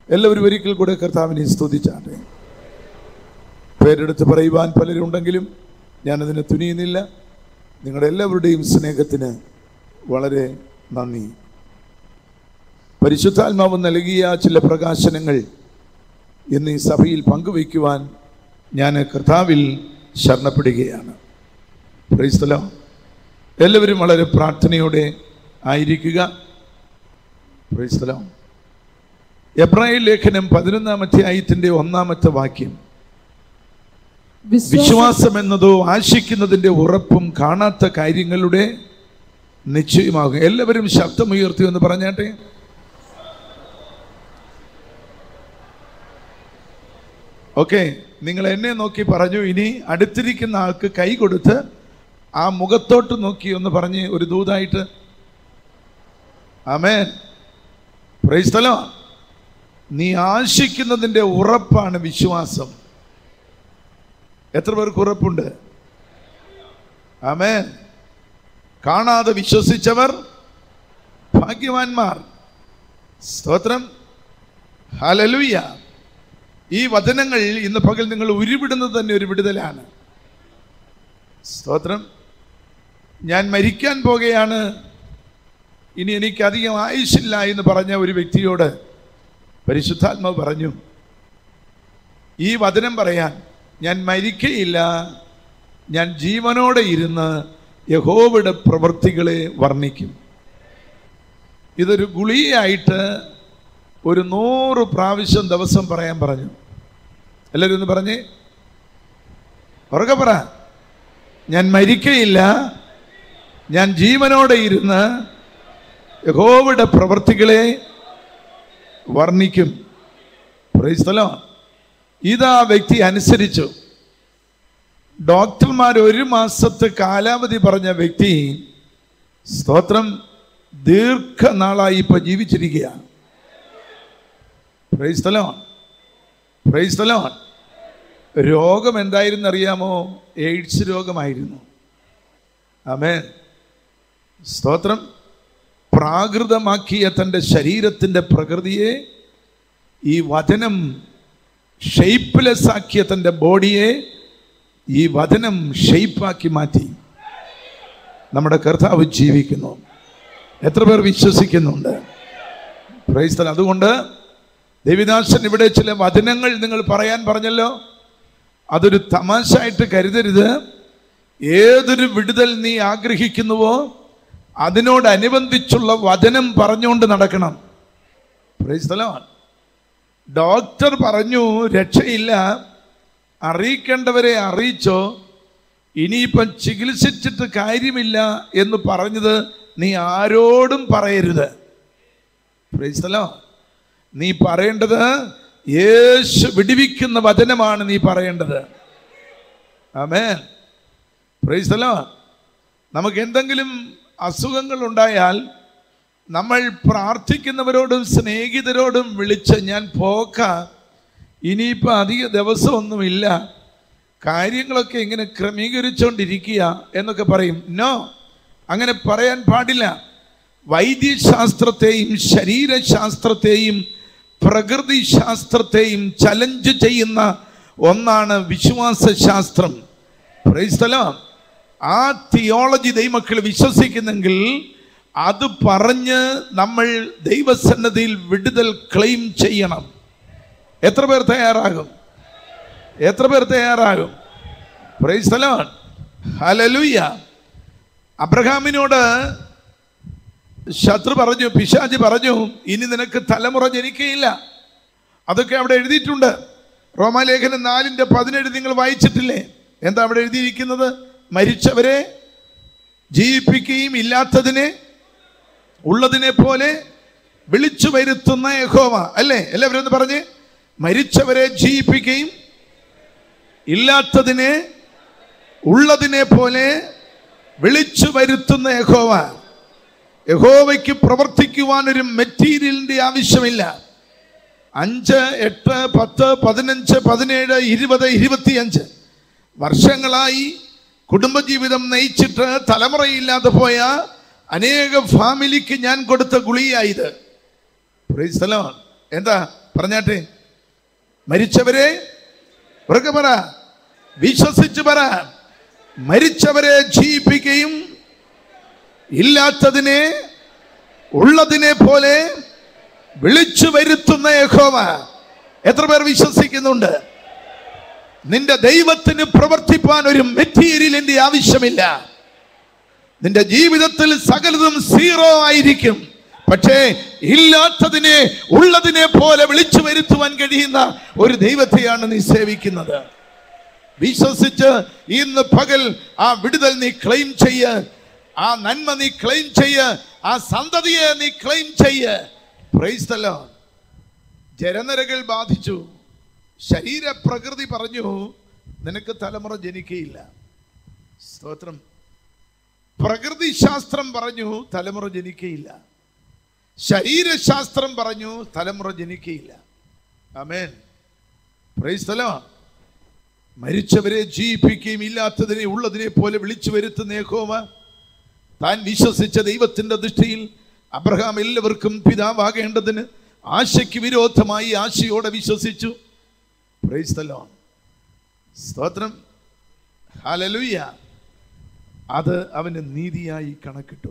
എല്ലാവരും ഒരിക്കൽ കൂടെ കർത്താവിനെ സ്തുതിച്ചാട്ടെ പേരെടുത്ത് പറയുവാൻ പലരുണ്ടെങ്കിലും ഞാനതിന് തുനിയുന്നില്ല നിങ്ങളുടെ എല്ലാവരുടെയും സ്നേഹത്തിന് വളരെ നന്ദി പരിശുദ്ധാത്മാവ് നൽകിയ ചില പ്രകാശനങ്ങൾ ഇന്ന് ഈ സഭയിൽ പങ്കുവയ്ക്കുവാൻ ഞാൻ കർത്താവിൽ ശരണപ്പെടുകയാണ് പ്രൈസ്തലോ എല്ലാവരും വളരെ പ്രാർത്ഥനയോടെ ആയിരിക്കുക പ്രൈസ്തലോ എബ്രാഹിം ലേഖനം പതിനൊന്നാം അധ്യായത്തിന്റെ ഒന്നാമത്തെ വാക്യം വിശ്വാസം എന്നതോ ആശിക്കുന്നതിന്റെ ഉറപ്പും കാണാത്ത കാര്യങ്ങളുടെ നിശ്ചയമാകും എല്ലാവരും ശബ്ദമുയർത്തി എന്ന് പറഞ്ഞാട്ടെ ഓക്കെ നിങ്ങൾ എന്നെ നോക്കി പറഞ്ഞു ഇനി അടുത്തിരിക്കുന്ന ആൾക്ക് കൈ കൊടുത്ത് ആ മുഖത്തോട്ട് നോക്കി ഒന്ന് പറഞ്ഞ് ഒരു ദൂതായിട്ട് ആമേൻ പ്രൈസ്തലോ നീ ആശിക്കുന്നതിന്റെ ഉറപ്പാണ് വിശ്വാസം എത്ര പേർക്ക് ഉറപ്പുണ്ട് ആമേൻ കാണാതെ വിശ്വസിച്ചവർ ഭാഗ്യവാന്മാർ സ്തോത്രം ഹലലുയ്യ ഈ വചനങ്ങൾ ഇന്ന് പകൽ നിങ്ങൾ ഉരുവിടുന്നത് തന്നെ ഒരു വിടുതലാണ് സ്തോത്രം ഞാൻ മരിക്കാൻ പോകുകയാണ് ഇനി എനിക്ക് അധികം ആയുഷില്ല എന്ന് പറഞ്ഞ ഒരു വ്യക്തിയോട് പരിശുദ്ധാത്മാവ് പറഞ്ഞു ഈ വചനം പറയാൻ ഞാൻ മരിക്കയില്ല ഞാൻ ജീവനോടെ ഇരുന്ന് യഹോവയുടെ പ്രവൃത്തികളെ വർണ്ണിക്കും ഇതൊരു ഗുളിയായിട്ട് ഒരു നൂറ് പ്രാവശ്യം ദിവസം പറയാൻ പറഞ്ഞു എല്ലാവരും ഒന്ന് പറഞ്ഞേ ഉറക്കെ പറ ഞാൻ മരിക്കയില്ല ഞാൻ ജീവനോടെ ഇരുന്ന് യഹോവയുടെ പ്രവൃത്തികളെ വർണ്ണിക്കും പ്രൈസ്തലോ ഇതാ വ്യക്തി അനുസരിച്ചു ഡോക്ടർമാർ ഒരു മാസത്തെ കാലാവധി പറഞ്ഞ വ്യക്തി സ്തോത്രം ദീർഘനാളായി ഇപ്പൊ ജീവിച്ചിരിക്കുകയാണ് പ്രൈസ്തലോ പ്രൈസ്തലോ രോഗം എന്തായിരുന്നു അറിയാമോ എയ്ഡ്സ് രോഗമായിരുന്നു ആമേൻ സ്തോത്രം പ്രാകൃതമാക്കിയ തൻ്റെ ശരീരത്തിൻ്റെ പ്രകൃതിയെ ഈ വചനം ഷെയ്പ്പ്ലെസ് ആക്കിയ തൻ്റെ ബോഡിയെ ഈ വചനം ഷെയ്പ്പാക്കി മാറ്റി നമ്മുടെ കർത്താവ് ജീവിക്കുന്നു എത്ര പേർ വിശ്വസിക്കുന്നുണ്ട് പ്രൈസ്തൽ അതുകൊണ്ട് ദേവിദാസൻ ഇവിടെ ചില വചനങ്ങൾ നിങ്ങൾ പറയാൻ പറഞ്ഞല്ലോ അതൊരു തമാശയായിട്ട് കരുതരുത് ഏതൊരു വിടുതൽ നീ ആഗ്രഹിക്കുന്നുവോ അതിനോടനുബന്ധിച്ചുള്ള വചനം പറഞ്ഞുകൊണ്ട് നടക്കണം പ്രൈസ്തലമാണ് ഡോക്ടർ പറഞ്ഞു രക്ഷയില്ല അറിയിക്കേണ്ടവരെ അറിയിച്ചോ ഇനിയിപ്പം ചികിത്സിച്ചിട്ട് കാര്യമില്ല എന്ന് പറഞ്ഞത് നീ ആരോടും പറയരുത് പ്രൈസ്തലോ നീ പറയേണ്ടത് യേശു വിടിവിക്കുന്ന വചനമാണ് നീ പറയേണ്ടത് ആമേൻ പ്രൈസ്തലോ നമുക്ക് എന്തെങ്കിലും അസുഖങ്ങൾ ഉണ്ടായാൽ നമ്മൾ പ്രാർത്ഥിക്കുന്നവരോടും സ്നേഹിതരോടും വിളിച്ച് ഞാൻ പോക്ക ഇനിയിപ്പോൾ അധിക ദിവസമൊന്നുമില്ല കാര്യങ്ങളൊക്കെ ഇങ്ങനെ ക്രമീകരിച്ചുകൊണ്ടിരിക്കുക എന്നൊക്കെ പറയും നോ അങ്ങനെ പറയാൻ പാടില്ല വൈദ്യശാസ്ത്രത്തെയും ശരീരശാസ്ത്രത്തെയും പ്രകൃതി ശാസ്ത്രത്തെയും ചലഞ്ച് ചെയ്യുന്ന ഒന്നാണ് വിശ്വാസ ശാസ്ത്രം പ്രൈസ്തലം ആ തിയോളജി ദൈവമക്കൾ വിശ്വസിക്കുന്നെങ്കിൽ അത് പറഞ്ഞ് നമ്മൾ ദൈവസന്നതിയിൽ വിടുതൽ ക്ലെയിം ചെയ്യണം എത്ര പേർ തയ്യാറാകും എത്ര പേർ തയ്യാറാകും പ്രൈസ്തലോൺ ഹലലുയ്യ അബ്രഹാമിനോട് ശത്രു പറഞ്ഞു പിശാജ് പറഞ്ഞു ഇനി നിനക്ക് തലമുറ ജനിക്കുകയില്ല അതൊക്കെ അവിടെ എഴുതിയിട്ടുണ്ട് റോമാലേഖനം നാലിന്റെ പതിനേഴ് നിങ്ങൾ വായിച്ചിട്ടില്ലേ എന്താ അവിടെ എഴുതിയിരിക്കുന്നത് മരിച്ചവരെ ജീവിപ്പിക്കുകയും ഇല്ലാത്തതിനെ ഉള്ളതിനെ പോലെ വിളിച്ചു വരുത്തുന്ന യഹോവ അല്ലേ എല്ലാവരും ഒന്ന് പറഞ്ഞ് മരിച്ചവരെ ജീവിപ്പിക്കുകയും ഇല്ലാത്തതിനെ ഉള്ളതിനെ പോലെ വിളിച്ചു വരുത്തുന്ന യഹോവ യഹോവയ്ക്ക് പ്രവർത്തിക്കുവാൻ ഒരു മെറ്റീരിയലിന്റെ ആവശ്യമില്ല അഞ്ച് എട്ട് പത്ത് പതിനഞ്ച് പതിനേഴ് ഇരുപത് ഇരുപത്തിയഞ്ച് വർഷങ്ങളായി കുടുംബജീവിതം നയിച്ചിട്ട് തലമുറയില്ലാതെ പോയ അനേക ഫാമിലിക്ക് ഞാൻ കൊടുത്ത ഗുളിയായത് Praise the Lord. എന്താ പറഞ്ഞാട്ടെ മരിച്ചവരെ ഉറക്കെ പറ വിശ്വസിച്ച് പറ മരിച്ചവരെ ജീവിപ്പിക്കുകയും ഇല്ലാത്തതിനെ ഉള്ളതിനെ പോലെ വിളിച്ചു വരുത്തുന്ന യഹോവ എത്ര പേർ വിശ്വസിക്കുന്നുണ്ട് നിന്റെ ദൈവത്തിന് പ്രവർത്തിപ്പാൻ ഒരു മെറ്റീരിയലിന്റെ ആവശ്യമില്ല നിന്റെ ജീവിതത്തിൽ സകലതും സീറോ ആയിരിക്കും പക്ഷേ ഇല്ലാത്തതിനെ ഉള്ളതിനെ പോലെ വിളിച്ചു വരുത്തുവാൻ കഴിയുന്ന ഒരു ദൈവത്തെയാണ് നീ സേവിക്കുന്നത് വിശ്വസിച്ച് ഇന്ന് പകൽ ആ വിടുതൽ നീ ക്ലെയിം ചെയ്യ് ആ നന്മ നീ ക്ലെയിം ചെയ്യ് ആ സന്തതിയെ നീ ക്ലെയിം ചെയ്യ് പ്രൈസ് the Lord. ജരനരകൾ ബാധിച്ചു ശരീരപ്രകൃതി പറഞ്ഞു നിനക്ക് തലമുറ ജനിക്കയില്ല സ്തോത്രം പ്രകൃതി ശാസ്ത്രം പറഞ്ഞു തലമുറ ജനിക്കയില്ല ശരീരശാസ്ത്രം പറഞ്ഞു തലമുറ ജനിക്കയില്ല അമേൻ പ്രൈസ് the Lord. മരിച്ചവരെ ജീവിപ്പിക്കുകയും ഇല്ലാത്തതിനെ ഉള്ളതിനെ പോലെ വിളിച്ചു വരുത്തുന്ന യഹോവ താൻ വിശ്വസിച്ച ദൈവത്തിന്റെ ദൃഷ്ടിയിൽ അബ്രഹാം എല്ലാവർക്കും പിതാവാകേണ്ടതിന് ആശയ്ക്ക് വിരോധമായി ആശയോടെ വിശ്വസിച്ചു Praise the Lord. സ്തോത്രം ഹല്ലേലൂയ അത് അവന് നീതിയായി കണക്കിട്ടു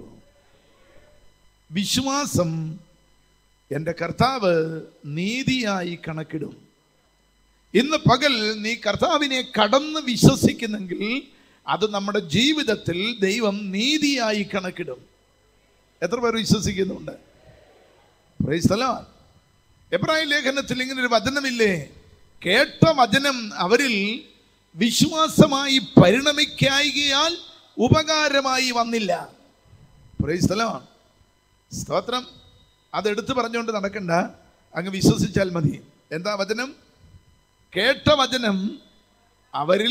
വിശ്വാസം എൻ്റെ കർത്താവ് നീതിയായി കണക്കിടും ഇന്ന് പകൽ നീ കർത്താവിനെ കടന്ന് വിശ്വസിക്കുന്നെങ്കിൽ അത് നമ്മുടെ ജീവിതത്തിൽ ദൈവം നീതിയായി കണക്കിടും എത്ര പേർ വിശ്വസിക്കുന്നുണ്ട് Praise the Lord. എബ്രാഹിം ലേഖനത്തിൽ ഇങ്ങനെ ഒരു വചനമില്ലേ കേട്ട വചനം അവരിൽ വിശ്വാസമായി പരിണമിക്കായികയാൽ ഉപകാരമായി വന്നില്ല Praise the Lord. സ്തോത്രം അതെടുത്ത് പറഞ്ഞുകൊണ്ട് നടക്കണ്ട അങ്ങ് വിശ്വസിച്ചാൽ മതി എന്താ വചനം കേട്ട വചനം അവരിൽ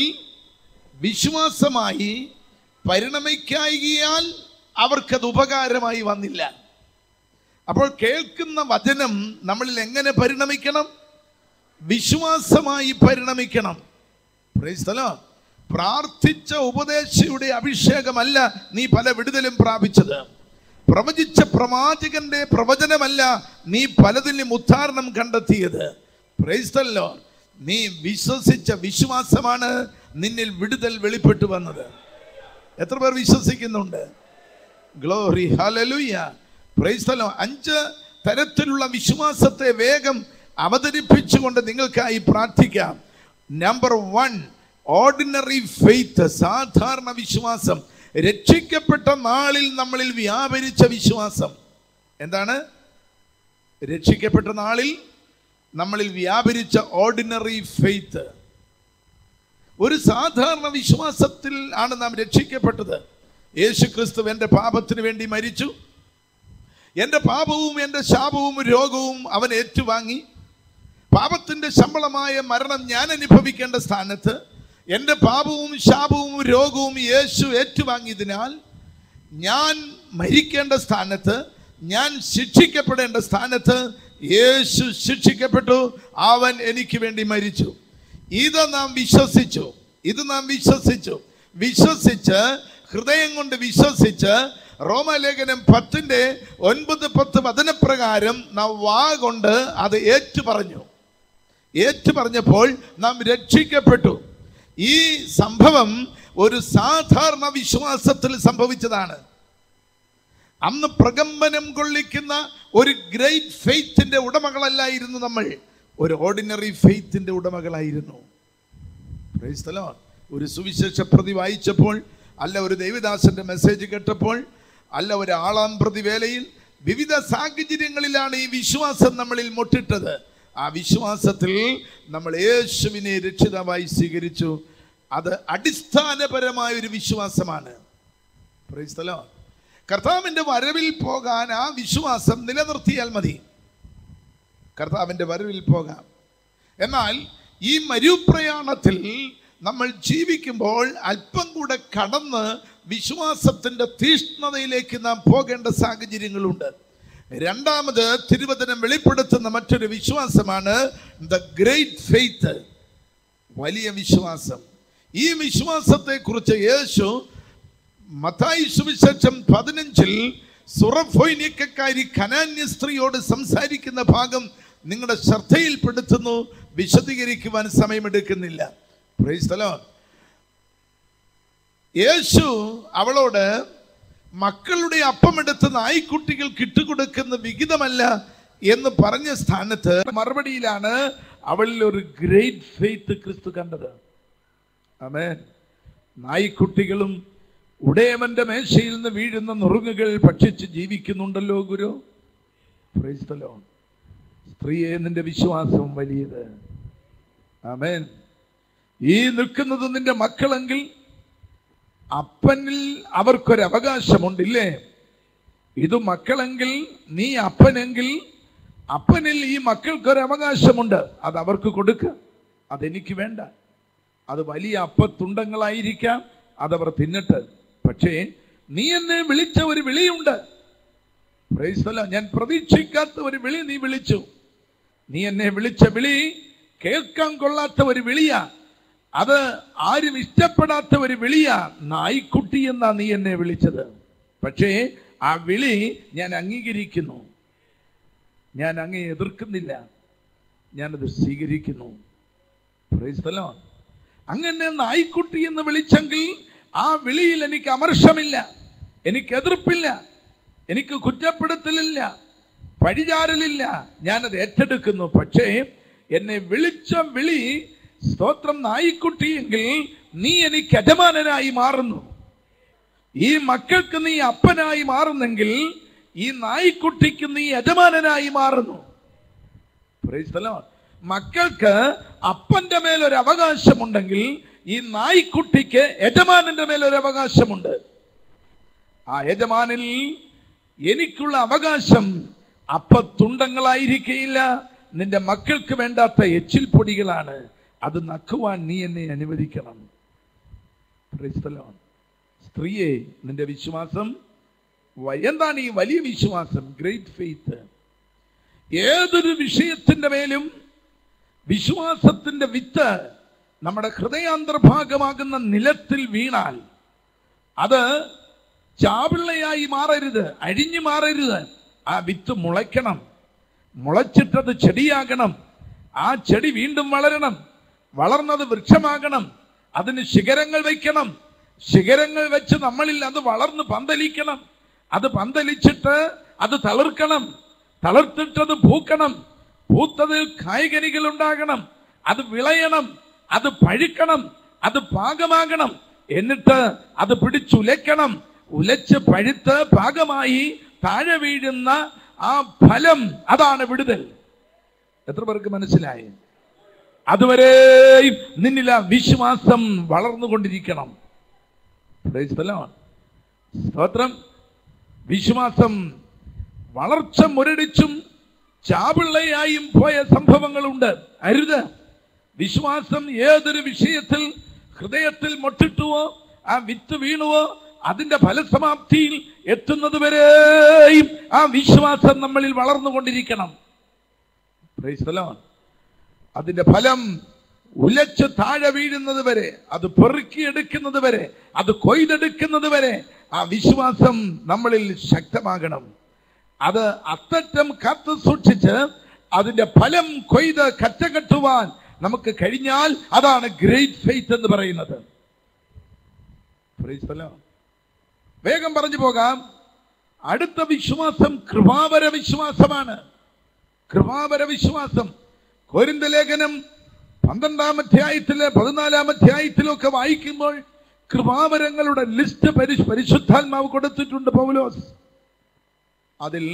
വിശ്വാസമായി പരിണമിക്കായികയാൽ അവർക്കത് ഉപകാരമായി വന്നില്ല അപ്പോൾ കേൾക്കുന്ന വചനം നമ്മളിൽ എങ്ങനെ പരിണമിക്കണം വിശ്വാസമായി പരിണമിക്കണം Praise the Lord. പ്രാർത്ഥിച്ച ഉപദേശിയുടെ അഭിഷേകമല്ല നീ പല വിടുതലും പ്രാപിച്ചത് പ്രവചിച്ച പ്രവാചകന്റെ പ്രവചനമല്ല നീ പലതിലും ഉദ്ധാരണം കണ്ടെത്തിയത് Praise the Lord. നീ വിശ്വസിച്ച വിശ്വാസമാണ് നിന്നിൽ വിടുതൽ വെളിപ്പെട്ടു വന്നത് എത്ര പേർ വിശ്വസിക്കുന്നുണ്ട് glory hallelujah praise the Lord അഞ്ച് തരത്തിലുള്ള വിശ്വാസത്തെ വേഗം അവതരിപ്പിച്ചുകൊണ്ട് നിങ്ങൾക്കായി പ്രാർത്ഥിക്കാം നമ്പർ വൺ ഓർഡിനറി ഫെയ്ത്ത് സാധാരണ വിശ്വാസം രക്ഷിക്കപ്പെട്ട നാളിൽ നമ്മളിൽ വ്യാപരിച്ച വിശ്വാസം എന്താണ് രക്ഷിക്കപ്പെട്ട നാളിൽ നമ്മളിൽ വ്യാപരിച്ച ഓർഡിനറി ഫെയ്ത്ത് ഒരു സാധാരണ വിശ്വാസത്തിൽ ആണ് നാം രക്ഷിക്കപ്പെട്ടത് യേശു ക്രിസ്തു എൻ്റെ പാപത്തിന് വേണ്ടി മരിച്ചു എൻ്റെ പാപവും എൻ്റെ ശാപവും രോഗവും അവൻ ഏറ്റുവാങ്ങി പാപത്തിൻ്റെ ശമ്പളമായ മരണം ഞാൻ അനുഭവിക്കേണ്ട സ്ഥാനത്ത് എൻ്റെ പാപവും ശാപവും രോഗവും യേശു ഏറ്റുവാങ്ങിയതിനാൽ ഞാൻ മരിക്കേണ്ട സ്ഥാനത്ത് ഞാൻ ശിക്ഷിക്കപ്പെടേണ്ട സ്ഥാനത്ത് യേശു ശിക്ഷിക്കപ്പെട്ടു അവൻ എനിക്ക് വേണ്ടി മരിച്ചു ഇത് നാം വിശ്വസിച്ചു ഇത് നാം വിശ്വസിച്ചു വിശ്വസിച്ച് ഹൃദയം കൊണ്ട് വിശ്വസിച്ച് റോമലേഖനം പത്തിന്റെ ഒൻപത് പത്ത് വചനപ്രകാരം നാം വാ കൊണ്ട് അത് ഏറ്റു പറഞ്ഞു ഏറ്റു പറഞ്ഞപ്പോൾ നാം രക്ഷിക്കപ്പെട്ടു ഈ സംഭവം ഒരു സാധാരണ വിശ്വാസത്തിൽ സംഭവിച്ചതാണ് അന്ന് പ്രകമ്പനം കൊള്ളിക്കുന്ന ഒരു ഗ്രേറ്റ് ഫെയ്ത്തിന്റെ ഉടമകളല്ലായിരുന്നു നമ്മൾ ഒരു ഓർഡിനറി ഫെയ്ത്തിന്റെ ഉടമകളായിരുന്നു Praise the Lord. ഒരു സുവിശേഷ പ്രതി വായിച്ചപ്പോൾ അല്ല ഒരു ദൈവദാസന്റെ മെസ്സേജ് കേട്ടപ്പോൾ അല്ല ഒരു ആളാം പ്രതി വേലയിൽ വിവിധ സാഹചര്യങ്ങളിലാണ് ഈ വിശ്വാസം നമ്മളിൽ മുട്ടിട്ടത് ആ വിശ്വാസത്തിൽ നമ്മൾ യേശുവിനെ രക്ഷിതാവായി സ്വീകരിച്ചു അത് അടിസ്ഥാനപരമായ ഒരു വിശ്വാസമാണ് Praise the Lord. കർത്താവിന്റെ വരവിൽ പോകാൻ ആ വിശ്വാസം നിലനിർത്തിയാൽ മതി കർത്താവിന്റെ വരവിൽ പോകാം എന്നാൽ ഈ മരുപ്രയാണത്തിൽ നമ്മൾ ജീവിക്കുമ്പോൾ അല്പം കൂടെ കടന്ന് വിശ്വാസത്തിന്റെ തീഷ്ണതയിലേക്ക് നാം പോകേണ്ട സാഹചര്യങ്ങളുണ്ട് രണ്ടാമത് തിരുവചനം വെളിപ്പെടുത്തുന്ന മറ്റൊരു വിശ്വാസമാണ് ദ ഗ്രേറ്റ് ഫെയ്ത്ത് വലിയ വിശ്വാസം ഈ വിശ്വാസത്തെ കുറിച്ച് യേശു മത്തായി സുവിശേഷം പതിനഞ്ചിൽ സുറഫോയിനിയക്കാരി കനാന്യ സ്ത്രീയോട് സംസാരിക്കുന്ന ഭാഗം നിങ്ങളുടെ ശ്രദ്ധയിൽപ്പെടുത്തുന്നു വിശദീകരിക്കുവാൻ സമയമെടുക്കുന്നില്ല Praise the Lord. യേശു അവളോട് മക്കളുടെ അപ്പമെടുത്ത് നായ്ക്കുട്ടികൾക്ക് ഇട്ടുകൊടുക്കുന്ന വിഹിതമല്ല എന്ന് പറഞ്ഞ സ്ഥാനത്ത് മറുപടിയിലാണ് അവളിൽ ഒരു ഗ്രേറ്റ് ഫെയ്ത്ത് ക്രിസ്തു കണ്ടത് ആമേൻ നായ്ക്കുട്ടികളും ഉടയവന്റെ മേശയിൽ നിന്ന് വീഴുന്ന നുറുങ്ങുകൾ ഭക്ഷിച്ച് ജീവിക്കുന്നുണ്ടല്ലോ ഗുരു Praise the Lord. സ്ത്രീയെ നിന്റെ വിശ്വാസം വലിയത് ആമേൻ ഈ നിൽക്കുന്നത് നിന്റെ മക്കളെങ്കിൽ അപ്പനിൽ അവർക്കൊരു അവകാശമുണ്ടില്ലേ ഇത് മക്കളെങ്കിൽ നീ അപ്പനെങ്കിൽ അപ്പനിൽ ഈ മക്കൾക്കൊരു അവകാശമുണ്ട് അത് അവർക്ക് കൊടുക്ക അതെനിക്ക് വേണ്ട അത് വലിയ അപ്പത്തുണ്ടങ്ങളായിരിക്കാം അതവർ തിന്നട്ടെ പക്ഷേ നീ എന്നെ വിളിച്ച ഒരു വിളിയുണ്ട് Praise the Lord. ഞാൻ പ്രതീക്ഷിക്കാത്ത ഒരു വിളി നീ വിളിച്ചു നീ എന്നെ വിളിച്ച വിളി കേൾക്കാൻ കൊള്ളാത്ത ഒരു വിളിയാ അത് ആരും ഇഷ്ടപ്പെടാത്ത ഒരു വിളിയാ നായ്ക്കുട്ടി എന്നാ നീ എന്നെ വിളിച്ചത് പക്ഷേ ആ വിളി ഞാൻ അംഗീകരിക്കുന്നു ഞാൻ അങ്ങേ എതിർക്കുന്നില്ല ഞാനത് സ്വീകരിക്കുന്നു Praise the Lord. അങ്ങനെ നായ്ക്കുട്ടി എന്ന് വിളിച്ചെങ്കിൽ ആ വിളിയിൽ എനിക്ക് അമർഷമില്ല എനിക്ക് എതിർപ്പില്ല എനിക്ക് കുറ്റപ്പെടുത്തലില്ല പഴിചാരലില്ല ഞാനത് ഏറ്റെടുക്കുന്നു പക്ഷേ എന്നെ വിളിച്ച വിളി സ്തോത്രം നായിക്കുട്ടിയെങ്കിൽ നീ എനിക്ക് യജമാനനായി മാറുന്നു ഈ മക്കൾക്ക് നീ അപ്പനായി മാറുന്നെങ്കിൽ ഈ നായിക്കുട്ടിക്ക് നീ യജമാനനായി മാറുന്നു Praise the Lord. മക്കൾക്ക് അപ്പന്റെ മേലൊരു അവകാശമുണ്ടെങ്കിൽ ഈ നായ്ക്കുട്ടിക്ക് യജമാനന്റെ മേലൊരു അവകാശമുണ്ട് ആ യജമാനിൽ എനിക്കുള്ള അവകാശം അപ്പത്തുണ്ടങ്ങളായിരിക്കയില്ല നിന്റെ മക്കൾക്ക് വേണ്ടാത്ത എച്ചിൽ പൊടികളാണ് അത് നക്കുവാൻ നീ എന്നെ അനുവദിക്കണം Praise the Lord. സ്ത്രീയെ നിന്റെ വിശ്വാസം വ- എന്താണ് ഈ വലിയ വിശ്വാസം ഗ്രേറ്റ് ഫെയ്ത്ത് ഏതൊരു വിഷയത്തിന്റെ മേലും വിശ്വാസത്തിന്റെ വിത്ത് നമ്മുടെ ഹൃദയാന്തർഭാഗമാകുന്ന നിലത്തിൽ വീണാൽ അത് ചാപിള്ളയായി മാറരുത് അഴിഞ്ഞു മാറരുത് ആ വിത്ത് മുളയ്ക്കണം മുളച്ചിട്ടത് ചെടിയാകണം ആ ചെടി വീണ്ടും വളരണം വളർന്നത് വൃക്ഷമാകണം അതിന് ശിഖരങ്ങൾ വയ്ക്കണം ശിഖരങ്ങൾ വെച്ച് നമ്മളിൽ അത് വളർന്ന് പന്തലിക്കണം അത് പന്തലിച്ചിട്ട് അത് തളിർക്കണം തളിർത്തിട്ടത് പൂക്കണം പൂത്തതിൽ കായ്കനികൾ ഉണ്ടാകണം അത് വിളയണം അത് പഴുക്കണം അത് പാകമാകണം എന്നിട്ട് അത് പിടിച്ചുലയ്ക്കണം ഉലച്ച് പഴുത്ത് പാകമായി താഴെ വീഴുന്ന ആ ഫലം അതാണ് വിടുതൽ എത്ര പേർക്ക് മനസ്സിലായി അതുവരെയും നിന്നിൽ ആ വിശ്വാസം വളർന്നുകൊണ്ടിരിക്കണം Praise the Lord. സ്തോത്രം വിശ്വാസം വളർച്ച മുരടിച്ചും ചാപിള്ളയായും പോയ സംഭവങ്ങളുണ്ട് അരുത് വിശ്വാസം ഏതൊരു വിഷയത്തിൽ ഹൃദയത്തിൽ മൊട്ടിട്ടുവോ ആ വിത്ത് വീണുവോ അതിന്റെ ഫലസമാപ്തിയിൽ എത്തുന്നത് വരെയും ആ വിശ്വാസം നമ്മളിൽ വളർന്നുകൊണ്ടിരിക്കണം Praise the Lord. അതിന്റെ ഫലം ഉലച്ച് താഴെ വീഴുന്നത് വരെ അത് പെറുക്കിയെടുക്കുന്നത് വരെ അത് കൊയ്തെടുക്കുന്നത് വരെ ആ വിശ്വാസം നമ്മളിൽ ശക്തമാകണം അത് അത്തറ്റം കാത്തു സൂക്ഷിച്ച് അതിന്റെ ഫലം കൊയ്ത് കറ്റകെട്ടുവാൻ നമുക്ക് കഴിഞ്ഞാൽ അതാണ് ഗ്രേറ്റ് ഫെയ്ത്ത് എന്ന് പറയുന്നത് Praise the Lord. വേഗം പറഞ്ഞു പോകാം അടുത്ത വിശ്വാസം കൃപാവര വിശ്വാസമാണ് കൃപാവര വിശ്വാസം കോരിന്ത ലേഖനം പന്ത്രണ്ടാം അധ്യായത്തില് പതിനാലാം അധ്യായത്തിലൊക്കെ വായിക്കുമ്പോൾ കൃപാവരങ്ങളുടെ ലിസ്റ്റ് പരി പരിശുദ്ധാത്മാവ് കൊടുത്തിട്ടുണ്ട് പൗലോസ് അതിൽ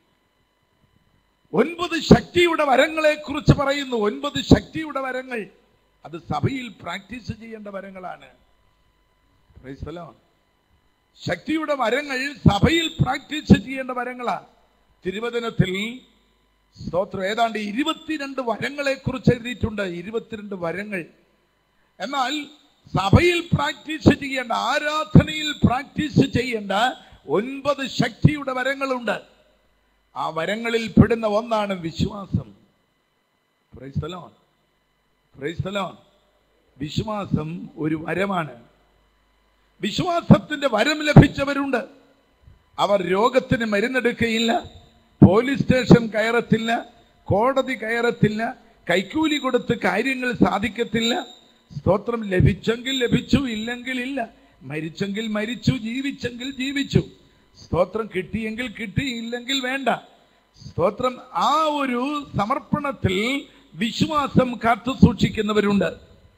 ഒൻപത് ശക്തിയുടെ വരങ്ങളെ കുറിച്ച് പറയുന്നു ഒൻപത് ശക്തിയുടെ വരങ്ങൾ അത് സഭയിൽ പ്രാക്ടീസ് ചെയ്യേണ്ട വരങ്ങളാണ് Praise the Lord. ശക്തിയുടെ വരങ്ങൾ സഭയിൽ പ്രാക്ടീസ് ചെയ്യേണ്ട വരങ്ങളാണ് തിരുവചനത്തിൽ സ്തോത്രം ഏതാണ്ട് ഇരുപത്തിരണ്ട് വരങ്ങളെ കുറിച്ച് എഴുതിയിട്ടുണ്ട് ഇരുപത്തിരണ്ട് വരങ്ങൾ എന്നാൽ സഭയിൽ പ്രാക്ടീസ് ചെയ്യേണ്ട ആരാധനയിൽ പ്രാക്ടീസ് ചെയ്യേണ്ട ഒൻപത് ശക്തിയുടെ വരങ്ങളുണ്ട് ആ വരങ്ങളിൽ പെടുന്ന ഒന്നാണ് വിശ്വാസം Praise the Lord. Praise the Lord. വിശ്വാസം ഒരു വരമാണ് വിശ്വാസത്തിന്റെ വരം ലഭിച്ചവരുണ്ട് അവർ രോഗത്തിന് മരുന്നെടുക്കയില്ല പോലീസ് സ്റ്റേഷൻ കയറത്തില്ല കോടതി കയറത്തില്ല കൈക്കൂലി കൊടുത്ത് കാര്യങ്ങൾ സാധിക്കത്തില്ല സ്തോത്രം ലഭിച്ചെങ്കിൽ ലഭിച്ചു ഇല്ലെങ്കിൽ ഇല്ല മരിച്ചെങ്കിൽ മരിച്ചു ജീവിച്ചെങ്കിൽ ജീവിച്ചു സ്തോത്രം കിട്ടിയെങ്കിൽ കിട്ടി ഇല്ലെങ്കിൽ വേണ്ട സ്തോത്രം ആ ഒരു സമർപ്പണത്തിൽ വിശ്വാസം കാത്തു സൂക്ഷിക്കുന്നവരുണ്ട്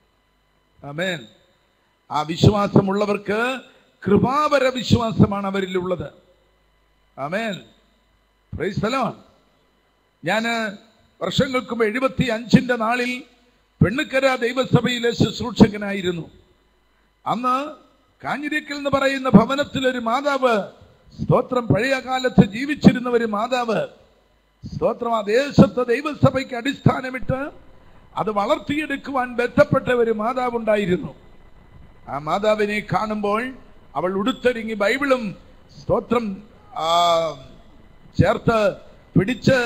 ആമേൻ ആ വിശ്വാസമുള്ളവർക്ക് കൃപാവര വിശ്വാസമാണ് അവരിലുള്ളത് ആമേൻ പ്രൈസ് സ്ഥലമാണ് ഞാൻ വർഷങ്ങൾക്ക് മുമ്പ് എഴുപത്തി അഞ്ചിന്റെ നാളിൽ പെണ്ണുക്കര ദൈവസഭയിലെ ശുശ്രൂഷകനായിരുന്നു അന്ന് കാഞ്ഞിരിക്കൽ എന്ന് പറയുന്ന ഭവനത്തിൽ ഒരു മാതാവ് സ്തോത്രം പഴയ കാലത്ത് ജീവിച്ചിരുന്ന ഒരു മാതാവ് സ്തോത്രം ആ ദേശത്തെ ദൈവസഭയ്ക്ക് അടിസ്ഥാനമിട്ട് അത് വളർത്തിയെടുക്കുവാൻ ബന്ധപ്പെട്ട ഒരു മാതാവ് ഉണ്ടായിരുന്നു ആ മാതാവിനെ കാണുമ്പോൾ അവൾ ഉടുത്തൊരുങ്ങി ബൈബിളും സ്തോത്രം ആ, ചേർത്ത് പിടിച്ച്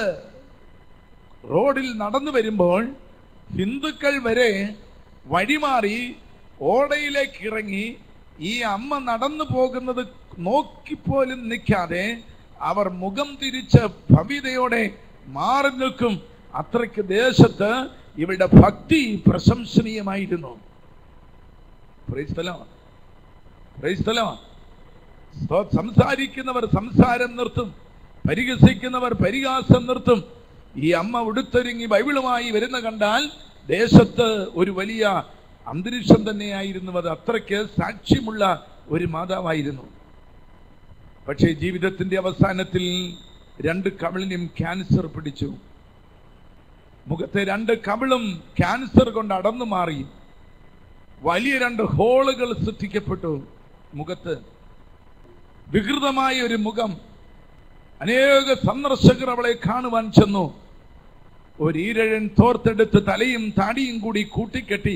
റോഡിൽ നടന്നു വരുമ്പോൾ ഹിന്ദുക്കൾ വരെ വഴിമാറി ഓടയിലേക്ക് ഇറങ്ങി ഈ അമ്മ നടന്നു പോകുന്നത് നോക്കിപ്പോലും നിൽക്കാതെ അവർ മുഖം തിരിച്ച് ഭവ്യതയോടെ മാറി നിൽക്കും അത്രയ്ക്ക് ദേശത്ത് ഇവരുടെ ഭക്തി പ്രശംസനീയമായിരുന്നു Praise the Lord. Praise the Lord. സ്തോ- സംസാരിക്കുന്നവർ സംസാരം നിർത്തും പരിഹസിക്കുന്നവർ പരിഹാസം നിർത്തും ഈ അമ്മ ഉടുത്തൊരുങ്ങി ബൈബിളുമായി വരുന്ന കണ്ടാൽ ദേശത്ത് ഒരു വലിയ അന്തരീക്ഷം തന്നെയായിരുന്നു അത് അത്രയ്ക്ക് സാക്ഷ്യമുള്ള ഒരു മാതാവായിരുന്നു പക്ഷേ ജീവിതത്തിന്റെ അവസാനത്തിൽ രണ്ട് കവിളിനും ക്യാൻസർ പിടിച്ചു മുഖത്തെ രണ്ട് കവിളും ക്യാൻസർ കൊണ്ട് അടന്നു മാറി വലിയ രണ്ട് ഹോളുകൾ സൃഷ്ടിക്കപ്പെട്ടു മുഖത്ത് വികൃതമായ ഒരു മുഖം അനേക സന്ദർശകർ അവളെ കാണുവാൻ ചെന്നു ഒരു ഈരഴൻ തോർത്തെടുത്ത് തലയും താടിയും കൂടി കൂട്ടിക്കെട്ടി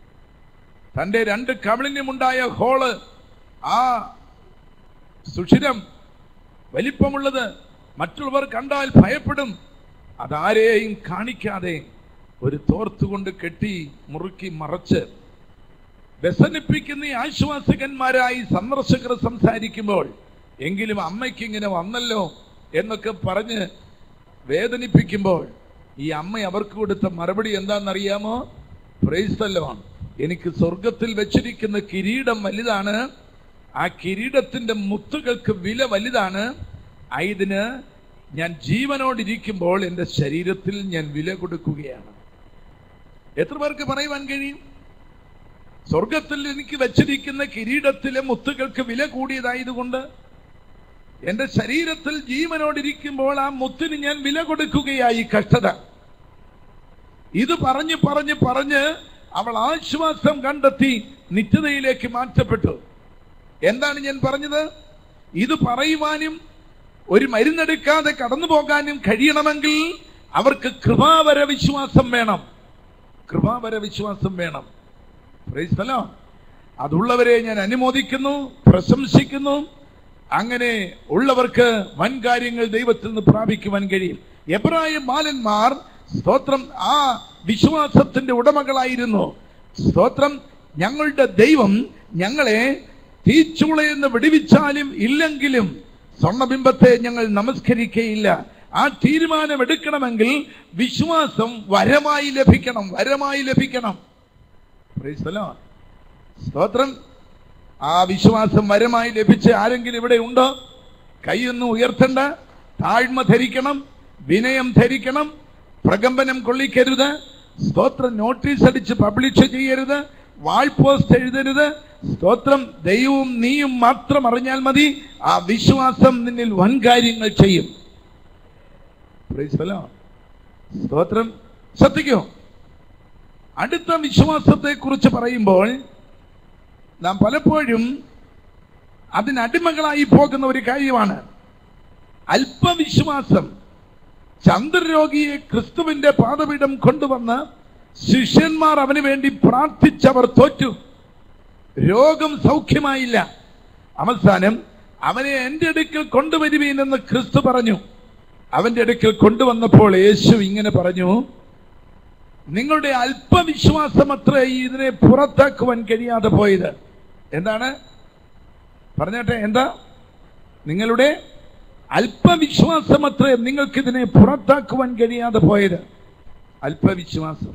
തന്റെ രണ്ട് കവിളിനുമുണ്ടായ ഹോള് ആ സുഷിരം വലിപ്പമുള്ളത് മറ്റുള്ളവർ കണ്ടാൽ ഭയപ്പെടും അതാരെയും കാണിക്കാതെ ഒരു തോർത്തുകൊണ്ട് കെട്ടി മുറുക്കി മറച്ച് വ്യസനിപ്പിക്കുന്ന ഈ ആശ്വാസകന്മാരായി സന്ദർശകർ സംസാരിക്കുമ്പോൾ എങ്കിലും അമ്മയ്ക്ക് ഇങ്ങനെ വന്നല്ലോ എന്നൊക്കെ പറഞ്ഞ് വേദനിപ്പിക്കുമ്പോൾ ഈ അമ്മ അവർക്ക് കൊടുത്ത മറുപടി എന്താണെന്നറിയാമോ പ്രൈസ്തല്ലോ എനിക്ക് സ്വർഗത്തിൽ വെച്ചിരിക്കുന്ന കിരീടം വലുതാണ് ആ കിരീടത്തിന്റെ മുത്തുകൾക്ക് വില വലുതാണ് ആ ഇതിന് ഞാൻ ജീവനോടിരിക്കുമ്പോൾ എൻ്റെ ശരീരത്തിൽ ഞാൻ വില കൊടുക്കുകയാണ് എത്ര പേർക്ക് പറയുവാൻ കഴിയും സ്വർഗത്തിൽ എനിക്ക് വെച്ചിരിക്കുന്ന കിരീടത്തിലെ മുത്തുകൾക്ക് വില കൂടിയതായതുകൊണ്ട് എന്റെ ശരീരത്തിൽ ജീവനോടിരിക്കുമ്പോൾ ആ മുത്തിന് ഞാൻ വില കൊടുക്കുകയായി കഷ്ടത ഇത് പറഞ്ഞ് പറഞ്ഞ് പറഞ്ഞ് അവൾ ആശ്വാസം കണ്ടെത്തി നിത്യതയിലേക്ക് മാറ്റപ്പെട്ടു എന്താണ് ഞാൻ പറഞ്ഞത് ഇത് പറയുവാനും ഒരു മരുന്നെടുക്കാതെ കടന്നു പോകാനും കഴിയണമെങ്കിൽ അവർക്ക് കൃപാവര വിശ്വാസം വേണം കൃപാവര വിശ്വാസം വേണം Praise the Lord. അതുള്ളവരെ ഞാൻ അനുമോദിക്കുന്നു പ്രശംസിക്കുന്നു അങ്ങനെ ഉള്ളവർക്ക് വൻ കാര്യങ്ങൾ ദൈവത്തിൽ നിന്ന് പ്രാപിക്കുവാൻ കഴിയും എബ്രായ ബാലന്മാർ സ്തോത്രം ആ വിശ്വാസത്തിന്റെ ഉടമകളായിരുന്നു സ്തോത്രം ഞങ്ങളുടെ ദൈവം ഞങ്ങളെ തീച്ചുളയെന്ന് വിടുവിച്ചാലും ഇല്ലെങ്കിലും സ്വർണബിംബത്തെ ഞങ്ങൾ നമസ്കരിക്കയില്ല ആ തീരുമാനം എടുക്കണമെങ്കിൽ വിശ്വാസം വരമായി ലഭിക്കണം വരമായി ലഭിക്കണം Praise the Lord. സ്തോത്രം ആ വിശ്വാസം വരമായി ലഭിച്ച ആരെങ്കിലും ഇവിടെ ഉണ്ടോ കൈയൊന്നും ഉയർത്തണ്ട താഴ്മ ധരിക്കണം വിനയം ധരിക്കണം പ്രകമ്പനം കൊള്ളിക്കരുത് സ്തോത്രം നോട്ടീസ് അടിച്ച് പബ്ലിഷ് ചെയ്യരുത് വാൾ പോസ്റ്റ് എഴുതരുത് സ്തോത്രം ദൈവവും നീയും മാത്രം അറിഞ്ഞാൽ മതി ആ വിശ്വാസം നിന്നിൽ വൻ കാര്യങ്ങൾ ചെയ്യും Praise the Lord. സ്തോത്രം ശ്രദ്ധിക്കൂ അടുത്ത വിശ്വാസത്തെ കുറിച്ച് പറയുമ്പോൾ നാം പലപ്പോഴും അതിനടിമകളായി പോകുന്ന ഒരു കാര്യമാണ് അല്പവിശ്വാസം ചന്ദ്രരോഗിയെ ക്രിസ്തുവിന്റെ പാദപീഠം കൊണ്ടുവന്ന് ശിഷ്യന്മാർ അവന് വേണ്ടി പ്രാർത്ഥിച്ചവർ തോറ്റു രോഗം സൗഖ്യമായില്ല അവസാനം അവനെ എന്റെ അടുക്കൽ കൊണ്ടുവരുവീൻ എന്ന് ക്രിസ്തു പറഞ്ഞു അവന്റെ അടുക്കൽ കൊണ്ടുവന്നപ്പോൾ യേശു ഇങ്ങനെ പറഞ്ഞു നിങ്ങളുടെ അല്പവിശ്വാസം അത്ര ഇതിനെ പുറത്താക്കുവാൻ കഴിയാതെ പോയത് എന്താണ് പറഞ്ഞോട്ടെ എന്താ നിങ്ങളുടെ അല്പവിശ്വാസം അത്രേ നിങ്ങൾക്ക് ഇതിനെ പുറത്താക്കുവാൻ കഴിയാതെ പോയത് അല്പവിശ്വാസം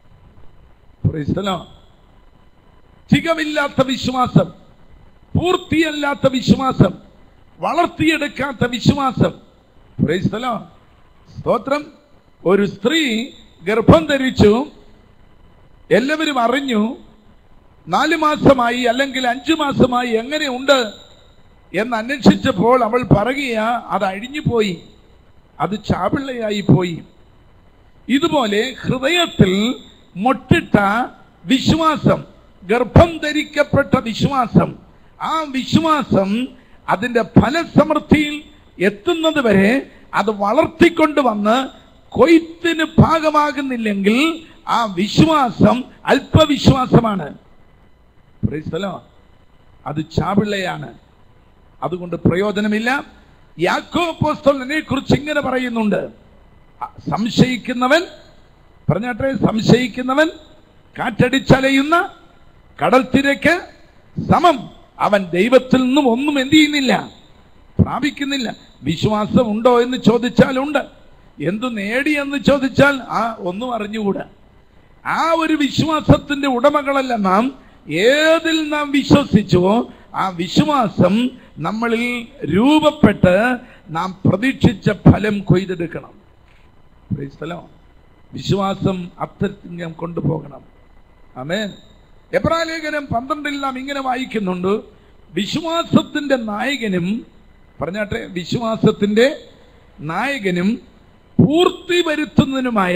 Praise the Lord. തികവില്ലാത്ത വിശ്വാസം പൂർത്തിയല്ലാത്ത വിശ്വാസം വളർത്തിയെടുക്കാത്ത വിശ്വാസം Praise the Lord. സ്തോത്രം ഒരു സ്ത്രീ ഗർഭം ധരിച്ചു എല്ലാവരും അറിഞ്ഞു നാല് മാസമായി അല്ലെങ്കിൽ അഞ്ചു മാസമായി എങ്ങനെയുണ്ട് എന്ന് അന്വേഷിച്ചപ്പോൾ അവൾ പറയുക അത് അഴിഞ്ഞു പോയി അത് ചാപിള്ളയായി പോയി ഇതുപോലെ ഹൃദയത്തിൽ മൊട്ടിട്ട വിശ്വാസം ഗർഭം ധരിക്കപ്പെട്ട വിശ്വാസം ആ വിശ്വാസം അതിന്റെ ഫലസമൃദ്ധിയിൽ എത്തുന്നത് വരെ അത് വളർത്തിക്കൊണ്ടുവന്ന് കൊയ്ത്തിന് ഭാഗമാകുന്നില്ലെങ്കിൽ ആ വിശ്വാസം അല്പവിശ്വാസമാണ് Praise the Lord. അത് ചാപിള്ളയാണ് അതുകൊണ്ട് പ്രയോജനമില്ല യാക്കോപ്പോസ്തലനെ കുറിച്ച് ഇങ്ങനെ പറയുന്നുണ്ട് അ- സംശയിക്കുന്നവൻ പറഞ്ഞാട്ടെ സംശയിക്കുന്നവൻ കാറ്റടിച്ചലയുന്ന കടൽ തിരക്ക് സമം അവൻ ദൈവത്തിൽ നിന്നും ഒന്നും എന്ത് ചെയ്യുന്നില്ല പ്രാപിക്കുന്നില്ല വിശ്വാസം ഉണ്ടോ എന്ന് ചോദിച്ചാൽ ഉണ്ട് എന്തു നേടി എന്ന് ചോദിച്ചാൽ ആ ഒന്നും അറിഞ്ഞുകൂടാ ആ ഒരു വിശ്വാസത്തിന്റെ ഉടമകളല്ല നാം ഏതിൽ നാം വിശ്വസിച്ചുവോ ആ വിശ്വാസം നമ്മളിൽ രൂപപ്പെട്ട് നാം പ്രതീക്ഷിച്ച ഫലം കൊയ്തെടുക്കണം Praise the Lord. വിശ്വാസം അത്തരത്തിൽ നാം കൊണ്ടുപോകണം ആമേൻ എബ്രാലേഖനം പന്ത്രണ്ടിൽ നാം ഇങ്ങനെ വായിക്കുന്നുണ്ട് വിശ്വാസത്തിന്റെ നായകനും പറഞ്ഞാട്ടെ വിശ്വാസത്തിന്റെ നായകനും പൂർത്തി വരുത്തുന്നതിനുമായ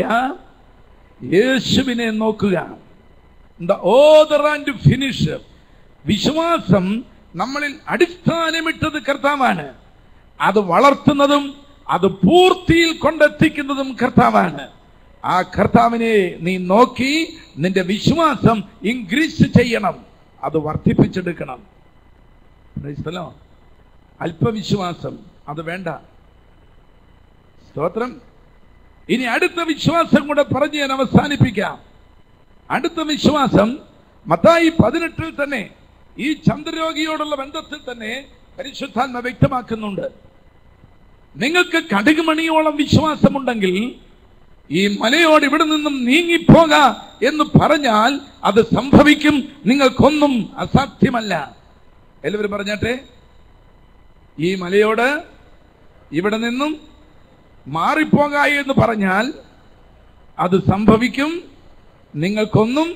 യേശുവിനെ നോക്കുക ദ ഓദർ ആൻഡ് ഫിനിഷ് വിശ്വാസം നമ്മളിൽ അടിസ്ഥാനമിട്ടത് കർത്താവാണ് അത് വളർത്തുന്നതും അത് പൂർത്തിയിൽ കൊണ്ടെത്തിക്കുന്നതും കർത്താവാണ് ആ കർത്താവിനെ നീ നോക്കി നിന്റെ വിശ്വാസം ഇൻക്രീസ് ചെയ്യണം അത് വർദ്ധിപ്പിച്ചെടുക്കണം Praise the Lord. അല്പവിശ്വാസം അത് വേണ്ട സ്തോത്രം ഇനി അടുത്ത വിശ്വാസം കൂടെ പറഞ്ഞ് ഞാൻ അവസാനിപ്പിക്കാം അടുത്ത വിശ്വാസം മത്തായി പതിനെട്ടിൽ തന്നെ ഈ ചന്ദ്രരോഗിയോടുള്ള ബന്ധത്തിൽ തന്നെ പരിശുദ്ധാത്മ വ്യക്തമാക്കുന്നുണ്ട് നിങ്ങൾക്ക് കടുകുമണിയോളം വിശ്വാസമുണ്ടെങ്കിൽ ഈ മലയോട് ഇവിടെ നിന്നും നീങ്ങിപ്പോക എന്ന് പറഞ്ഞാൽ അത് സംഭവിക്കും നിങ്ങൾക്കൊന്നും അസാധ്യമല്ല എല്ലാവരും പറഞ്ഞാട്ടെ ഈ മലയോട് ഇവിടെ നിന്നും മാറിപ്പോക എന്ന് പറഞ്ഞാൽ അത് സംഭവിക്കും നിങ്ങൾക്കൊന്നും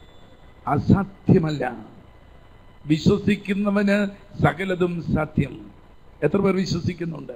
അസാധ്യമല്ല വിശ്വസിക്കുന്നവന് സകലതും സാധ്യം എത്ര പേർ വിശ്വസിക്കുന്നുണ്ട്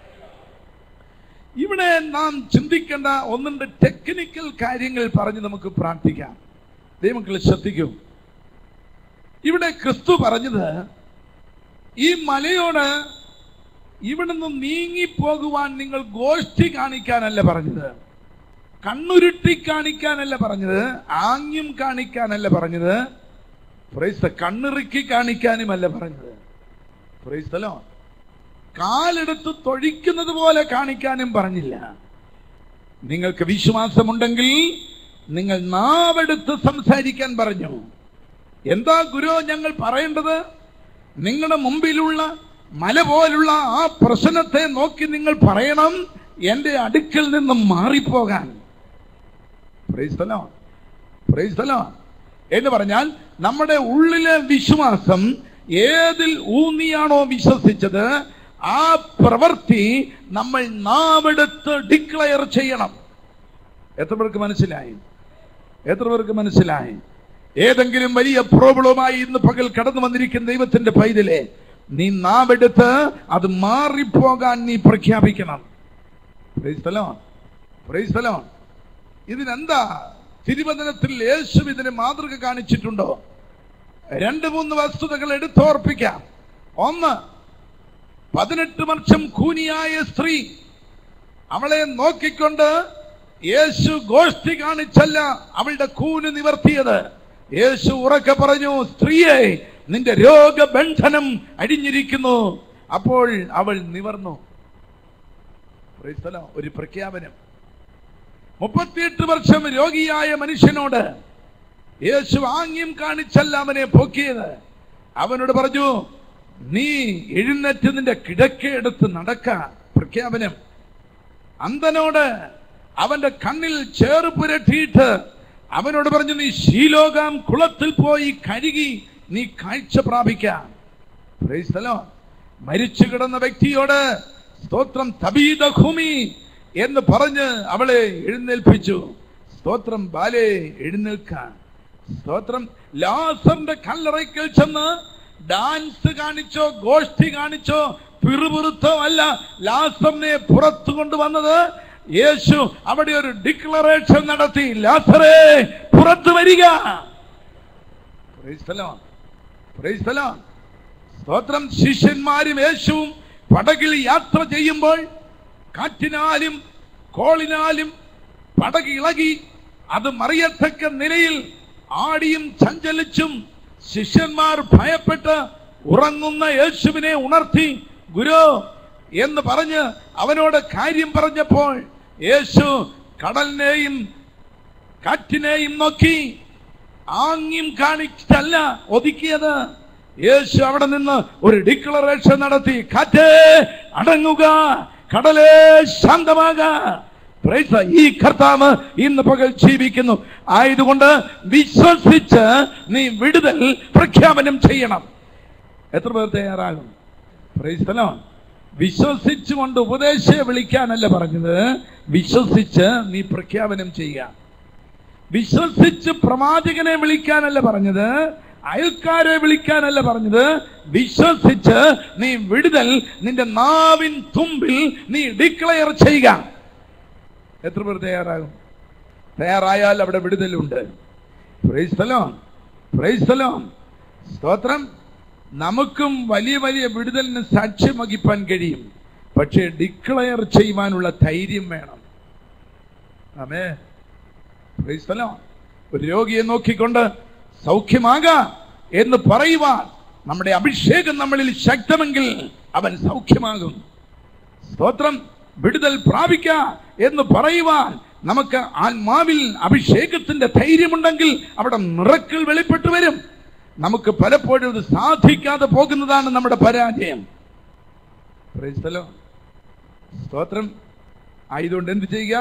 ഇവിടെ നാം ചിന്തിക്കേണ്ട ഒന്നുണ്ട് ടെക്നിക്കൽ കാര്യങ്ങൾ പറഞ്ഞ് നമുക്ക് പ്രാർത്ഥിക്കാം ദൈവങ്ങൾ ശ്രദ്ധിക്കും ഇവിടെ ക്രിസ്തു പറഞ്ഞത് ഈ മലയോട് ഇവിടുന്ന് നീങ്ങിപ്പോകുവാൻ നിങ്ങൾ ഗോഷ്ഠി കാണിക്കാനല്ല പറഞ്ഞത് കണ്ണുരുട്ടി കാണിക്കാനല്ല പറഞ്ഞത് ആംഗ്യം കാണിക്കാനല്ല പറഞ്ഞത് പ്രൈസ് കണ്ണിറുക്കി കാണിക്കാനുമല്ല പറഞ്ഞത് പ്രൈസ്തലോ കാലെടുത്ത് തൊഴിക്കുന്നത് പോലെ കാണിക്കാനും പറഞ്ഞില്ല നിങ്ങൾക്ക് വിശ്വാസമുണ്ടെങ്കിൽ നിങ്ങൾ നാവെടുത്ത് സംസാരിക്കാൻ പറഞ്ഞു എന്താ ഗുരു ഞങ്ങൾ പറയേണ്ടത് നിങ്ങളുടെ മുമ്പിലുള്ള മല പോലുള്ള ആ പ്രശ്നത്തെ നോക്കി നിങ്ങൾ പറയണം എന്റെ അടുക്കൽ നിന്നും മാറിപ്പോകാൻ Praise the Lord. Praise the Lord. എന്ന് പറഞ്ഞാൽ നമ്മുടെ ഉള്ളിലെ വിശ്വാസം ഏതിൽ ഊന്നിയാണോ വിശ്വസിച്ചത് ആ പ്രവൃത്തി നമ്മൾ നാവെടുത്ത് ഡിക്ലെയർ ചെയ്യണം എത്ര പേർക്ക് മനസ്സിലായി എത്ര പേർക്ക് മനസ്സിലായി ഏതെങ്കിലും വലിയ പ്രോബ്ലമായി ഇന്ന് പകൽ കടന്നു വന്നിരിക്കുന്ന ദൈവത്തിന്റെ പൈതലെ നീ നാവെടുത്ത് അത് മാറിപ്പോകാൻ നീ പ്രഖ്യാപിക്കണം Praise the Lord. Praise the Lord. ഇതിനെന്താ തിരുവചനത്തിൽ യേശു ഇതിന് മാതൃക കാണിച്ചിട്ടുണ്ടോ രണ്ട് മൂന്ന് വസ്തുതകൾ എടുത്തോർപ്പിക്കാം ഒന്ന് പതിനെട്ട് വർഷം കൂനിയായ സ്ത്രീ അവളെ നോക്കിക്കൊണ്ട് യേശു ഗോഷ്ഠി കാണിച്ചല്ല അവളുടെ കൂന് നിവർത്തിയത് യേശു ഉറക്കെ പറഞ്ഞു സ്ത്രീയെ നിന്റെ രോഗബന്ധനം അടിഞ്ഞിരിക്കുന്നു അപ്പോൾ അവൾ നിവർന്നു Praise the Lord. ഒരു പ്രഖ്യാപനം മുപ്പത്തിയെട്ട് വർഷം രോഗിയായ മനുഷ്യനോട് യേശു ആംഗ്യം കാണിച്ചല്ല അവനെ പൊക്കിയത് അവനോട് പറഞ്ഞു നീ എഴുന്നേറ്റ് നിന്റെ കിടക്കയെടുത്ത് നടക്ക പ്രഖ്യാപനം അന്തനോട് അവന്റെ കണ്ണിൽ ചേറ് പുരട്ടിയിട്ട് അവനോട് പറഞ്ഞു നീ ശീലോകാം കുളത്തിൽ പോയി കഴുകി നീ കാഴ്ച പ്രാപിക്കാം Praise the Lord. മരിച്ചു കിടന്ന വ്യക്തിയോട് സ്തോത്രം തബീത ഭൂമി എന്ന് പറഞ്ഞ് അവളെ എഴുന്നേൽപ്പിച്ചു സ്തോത്രം ബാലെ എഴുന്നേൽക്കാൻ സ്തോത്രം ലാസറിന്റെ കല്ലറയ്ക്കൽ ചെന്ന് ഡാൻസ് കാണിച്ചോ ഗോഷ്ഠി കാണിച്ചോ പിറുപിറുത്തോ അല്ല ലാസറിനെ പുറത്തു കൊണ്ടുവന്നത് യേശു അവിടെ ഒരു ഡിക്ലറേഷൻ നടത്തി ലാസറേ പുറത്തു വരിക Praise the Lord. Praise the Lord. സ്തോത്രം ശിഷ്യന്മാരും യേശുവും പടകിൽ യാത്ര ചെയ്യുമ്പോൾ കാറ്റിനാലും കോളിനാലും പടക് ഇളകി അത് മറിയത്തക്ക നിലയിൽ ആടിയും ചഞ്ചലിച്ചും ശിഷ്യന്മാർ ഭയപ്പെട്ട് ഉറങ്ങുന്ന യേശുവിനെ ഉണർത്തി ഗുരു എന്ന് പറഞ്ഞ് അവനോട് കാര്യം പറഞ്ഞപ്പോൾ യേശു കടലിനെയും കാറ്റിനെയും നോക്കി ആംഗ്യം കാണിച്ചല്ല ഒതുക്കിയത് യേശു അവിടെ നിന്ന് ഒരു ഡിക്ലറേഷൻ നടത്തി കാറ്റേ അടങ്ങുക കടലേ ശാന്തമാക Praise the- ഈ കർത്താവ് ഇന്ന് പകൽ ജീവിക്കുന്നു ആയതുകൊണ്ട് വിശ്വസിച്ച് നീ വിടുതൽ പ്രഖ്യാപനം ചെയ്യണം എത്ര പേർ തയ്യാറാകും Praise the Lord. വിശ്വസിച്ചുകൊണ്ട് ഉപദേശയെ വിളിക്കാനല്ല പറഞ്ഞത് വിശ്വസിച്ച് നീ പ്രഖ്യാപനം ചെയ്യുക വിശ്വസിച്ച് പ്രവാചകനെ വിളിക്കാനല്ല പറഞ്ഞത് അയൽക്കാരെ വിളിക്കാനല്ല പറഞ്ഞത് വിശ്വസിച്ച് നീ വിടുതൽ നിന്റെ നാവിൻ തുമ്പിൽ നീ ഡിക്ലെയർ ചെയ്യുക എത്ര പേർ തയ്യാറാകും തയ്യാറായാൽ അവിടെ വിടുതലുണ്ട് praise the Lord. Praise the Lord. സ്തോത്രം നമുക്കും വലിയ വലിയ വിടുതലിന് സാക്ഷ്യം വഹിപ്പാൻ കഴിയും പക്ഷേ ഡിക്ലെയർ ചെയ്യുവാനുള്ള ധൈര്യം വേണം ആമേ Praise the Lord. ഒരു രോഗിയെ നോക്കിക്കൊണ്ട് സൗഖ്യമാക എന്ന് പറയുവാൻ നമ്മുടെ അഭിഷേകം നമ്മളിൽ ശക്തമെങ്കിൽ അവൻ സൗഖ്യമാകും സ്തോത്രം വിടുതൽ പ്രാപിക്ക എന്ന് പറയുവാൻ നമുക്ക് ആത്മാവിൽ അഭിഷേകത്തിന്റെ ധൈര്യമുണ്ടെങ്കിൽ അവിടെ നിറക്കൽ വെളിപ്പെട്ടു വരും നമുക്ക് പലപ്പോഴും ഇത് സാധിക്കാതെ പോകുന്നതാണ് നമ്മുടെ പരാജയം Praise the Lord. സ്തോത്രം ആയതുകൊണ്ട് എന്ത് ചെയ്യുക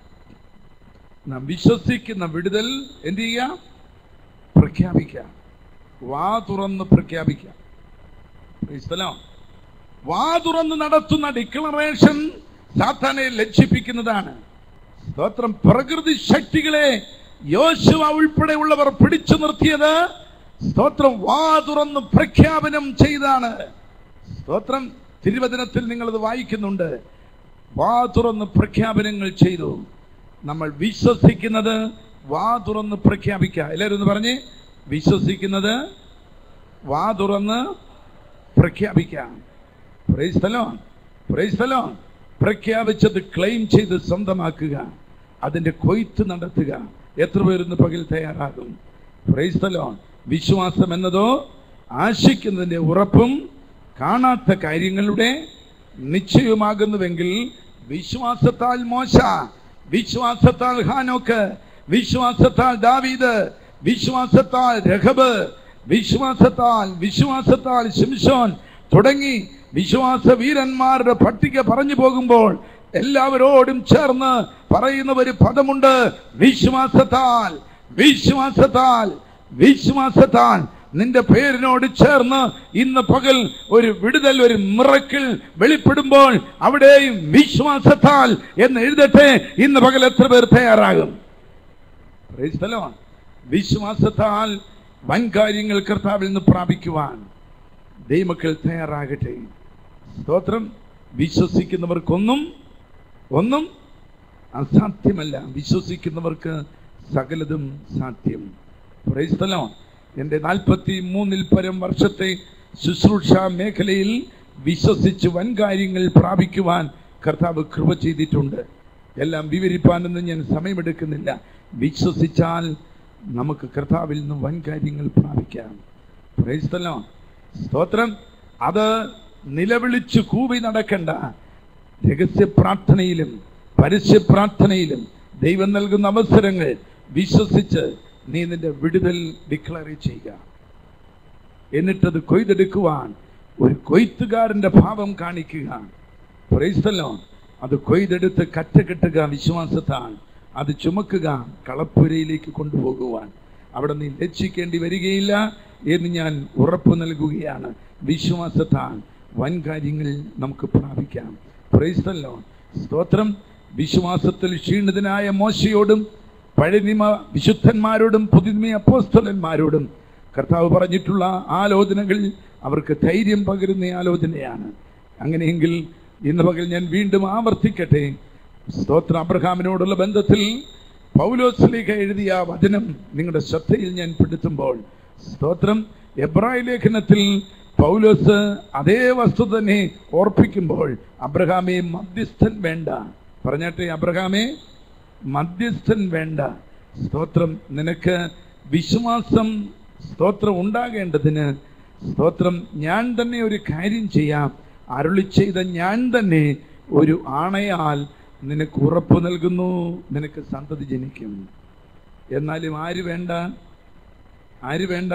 നാം വിശ്വസിക്കുന്ന വിടുതൽ എന്ത് ചെയ്യുക പ്രഖ്യാപിക്കുക വാ തുറന്ന് പ്രഖ്യാപിക്കുക Praise the Lord. വാ തുറന്ന് നടത്തുന്ന ഡിക്ലറേഷൻ സാത്താനെ ലജ്ജിപ്പിക്കുന്നതാണ് സ്തോത്രം പ്രകൃതി ശക്തികളെ യോശുവ ഉൾപ്പെടെയുള്ളവർ പിടിച്ചു നിർത്തിയത് സ്തോത്രം വാ തുറന്ന് പ്രഖ്യാപനം ചെയ്താണ് സ്തോത്രം തിരുവചനത്തിൽ നിങ്ങളത് വായിക്കുന്നുണ്ട് വാ തുറന്ന് പ്രഖ്യാപനങ്ങൾ ചെയ്തു നമ്മൾ വിശ്വസിക്കുന്നത് വാ തുറന്ന് പ്രഖ്യാപിക്കുക എല്ലാവരും ഒന്ന് പറഞ്ഞ് വിശ്വസിക്കുന്നത് വാ തുറന്ന് പ്രഖ്യാപിക്കാം Praise the Lord. Praise the Lord. പ്രഖ്യാപിച്ചത് ക്ലെയിം ചെയ്ത് സ്വന്തമാക്കുക അതിന്റെ കൊയ്ത്ത് നടത്തുക എത്ര പേരുന്ന് പകൽ തയ്യാറാകും Praise the Lord. വിശ്വാസം എന്നതോ ആശിക്കുന്നതിന്റെ ഉറപ്പും കാണാത്ത കാര്യങ്ങളുടെ നിശ്ചയമാകുന്നുവെങ്കിൽ വിശ്വാസത്താൽ മോശ വിശ്വാസത്താൽ ഹാനോക്ക് വിശ്വാസത്താൽ ദാവീദ് വിശ്വാസത്താൽ രഹബ് വിശ്വാസത്താൽ വിശ്വാസത്താൽ ശിംശോൻ തുടങ്ങി വിശ്വാസ വീരന്മാരുടെ പട്ടിക പറഞ്ഞു പോകുമ്പോൾ എല്ലാവരോടും ചേർന്ന് പറയുന്ന ഒരു പദമുണ്ട് വിശ്വാസത്താൽ വിശ്വാസത്താൽ വിശ്വാസത്താൽ നിന്റെ പേരിനോട് ചേർന്ന് ഇന്ന് പകൽ ഒരു വിടുതൽ ഒരു മിറക്കിൾ വെളിപ്പെടുമ്പോൾ അവിടെയും വിശ്വാസത്താൽ എന്ന് എഴുതട്ടെ ഇന്ന് പകൽ എത്ര പേർ തയ്യാറാകും Praise the Lord. വിശ്വാസത്താൽ വൻകാര്യങ്ങൾ കർത്താവിൽ നിന്ന് പ്രാപിക്കുവാൻ ദൈവമക്കൾ തയ്യാറാകട്ടെ സ്തോത്രം വിശ്വസിക്കുന്നവർക്കൊന്നും ഒന്നും അസാധ്യമല്ല വിശ്വസിക്കുന്നവർക്ക് സകലതും സാധ്യം Praise the Lord. എൻ്റെ നാൽപ്പത്തി മൂന്നിൽ പരം വർഷത്തെ ശുശ്രൂഷ മേഖലയിൽ വിശ്വസിച്ച് വൻകാര്യങ്ങൾ പ്രാപിക്കുവാൻ കർത്താവ് കൃപ ചെയ്തിട്ടുണ്ട് എല്ലാം വിവരിപ്പാനൊന്നും ഞാൻ സമയമെടുക്കുന്നില്ല വിശ്വസിച്ചാൽ നമുക്ക് കർത്താവിൽ നിന്ന് വൻകാര്യങ്ങൾ പ്രാപിക്കാം Praise the Lord. സ്തോത്രം അത് നിലവിളിച്ച് കൂവി നടക്കണ്ട രഹസ്യ പ്രാർത്ഥനയിലും പരസ്യ പ്രാർത്ഥനയിലും ദൈവം നൽകുന്ന അവസരങ്ങൾ വിശ്വസിച്ച് നീ നിന്റെ വിടുതൽ ഡിക്ലെയർ ചെയ്യുക എന്നിട്ടത് കൊയ്തെടുക്കുവാൻ ഒരു കൊയ്ത്തുകാരന്റെ ഭാവം കാണിക്കുക പ്രൈസ്തല്ലോ അത് കൊയ്തെടുത്ത് കറ്റ കെട്ടുക വിശ്വാസത്താൽ അത് ചുമക്കുക കളപ്പുരയിലേക്ക് കൊണ്ടുപോകുവാൻ അവിടെ നീ ലക്ഷിക്കേണ്ടി വരികയില്ല എന്ന് ഞാൻ ഉറപ്പ് നൽകുകയാണ് വിശ്വാസത്താൽ വൻകാര്യങ്ങൾ നമുക്ക് പ്രാപിക്കാം പ്രൈസ്തല്ലോ സ്തോത്രം വിശ്വാസത്തിൽ ക്ഷീണിതനായ മോശയോടും പഴനിമ വിശുദ്ധന്മാരോടും പുതുമ അപ്പോസ്തലന്മാരോടും കർത്താവ് പറഞ്ഞിട്ടുള്ള ആലോചനകളിൽ അവർക്ക് ധൈര്യം പകരുന്ന ആലോചനയാണ് അങ്ങനെയെങ്കിൽ ഇന്ന് പകൽ ഞാൻ വീണ്ടും ആവർത്തിക്കട്ടെ സ്തോത്ര അബ്രഹാമിനോടുള്ള ബന്ധത്തിൽ പൗലോസ്ലിക എഴുതിയ ആ വചനം നിങ്ങളുടെ ശ്രദ്ധയിൽ ഞാൻ പെടുത്തുമ്പോൾ സ്തോത്രം എബ്രായ ലേഖനത്തിൽ പൗലോസ് അതേ വസ്തു തന്നെ ഓർപ്പിക്കുമ്പോൾ അബ്രഹാമെ മധ്യസ്ഥൻ വേണ്ട പറഞ്ഞാട്ടെ അബ്രഹാമെ മധ്യസ്ഥൻ വേണ്ട സ്തോത്രം നിനക്ക് വിശ്വാസം സ്തോത്രം ഉണ്ടാകേണ്ടതിന് സ്തോത്രം ഞാൻ തന്നെ ഒരു കാര്യം ചെയ്യാം അരുളി ചെയ്ത ഞാൻ തന്നെ ഒരു ആണയാൽ നിനക്ക് ഉറപ്പ് നൽകുന്നു നിനക്ക് സന്തതി ജനിക്കും എന്നാലും ആര് വേണ്ട ആര് വേണ്ട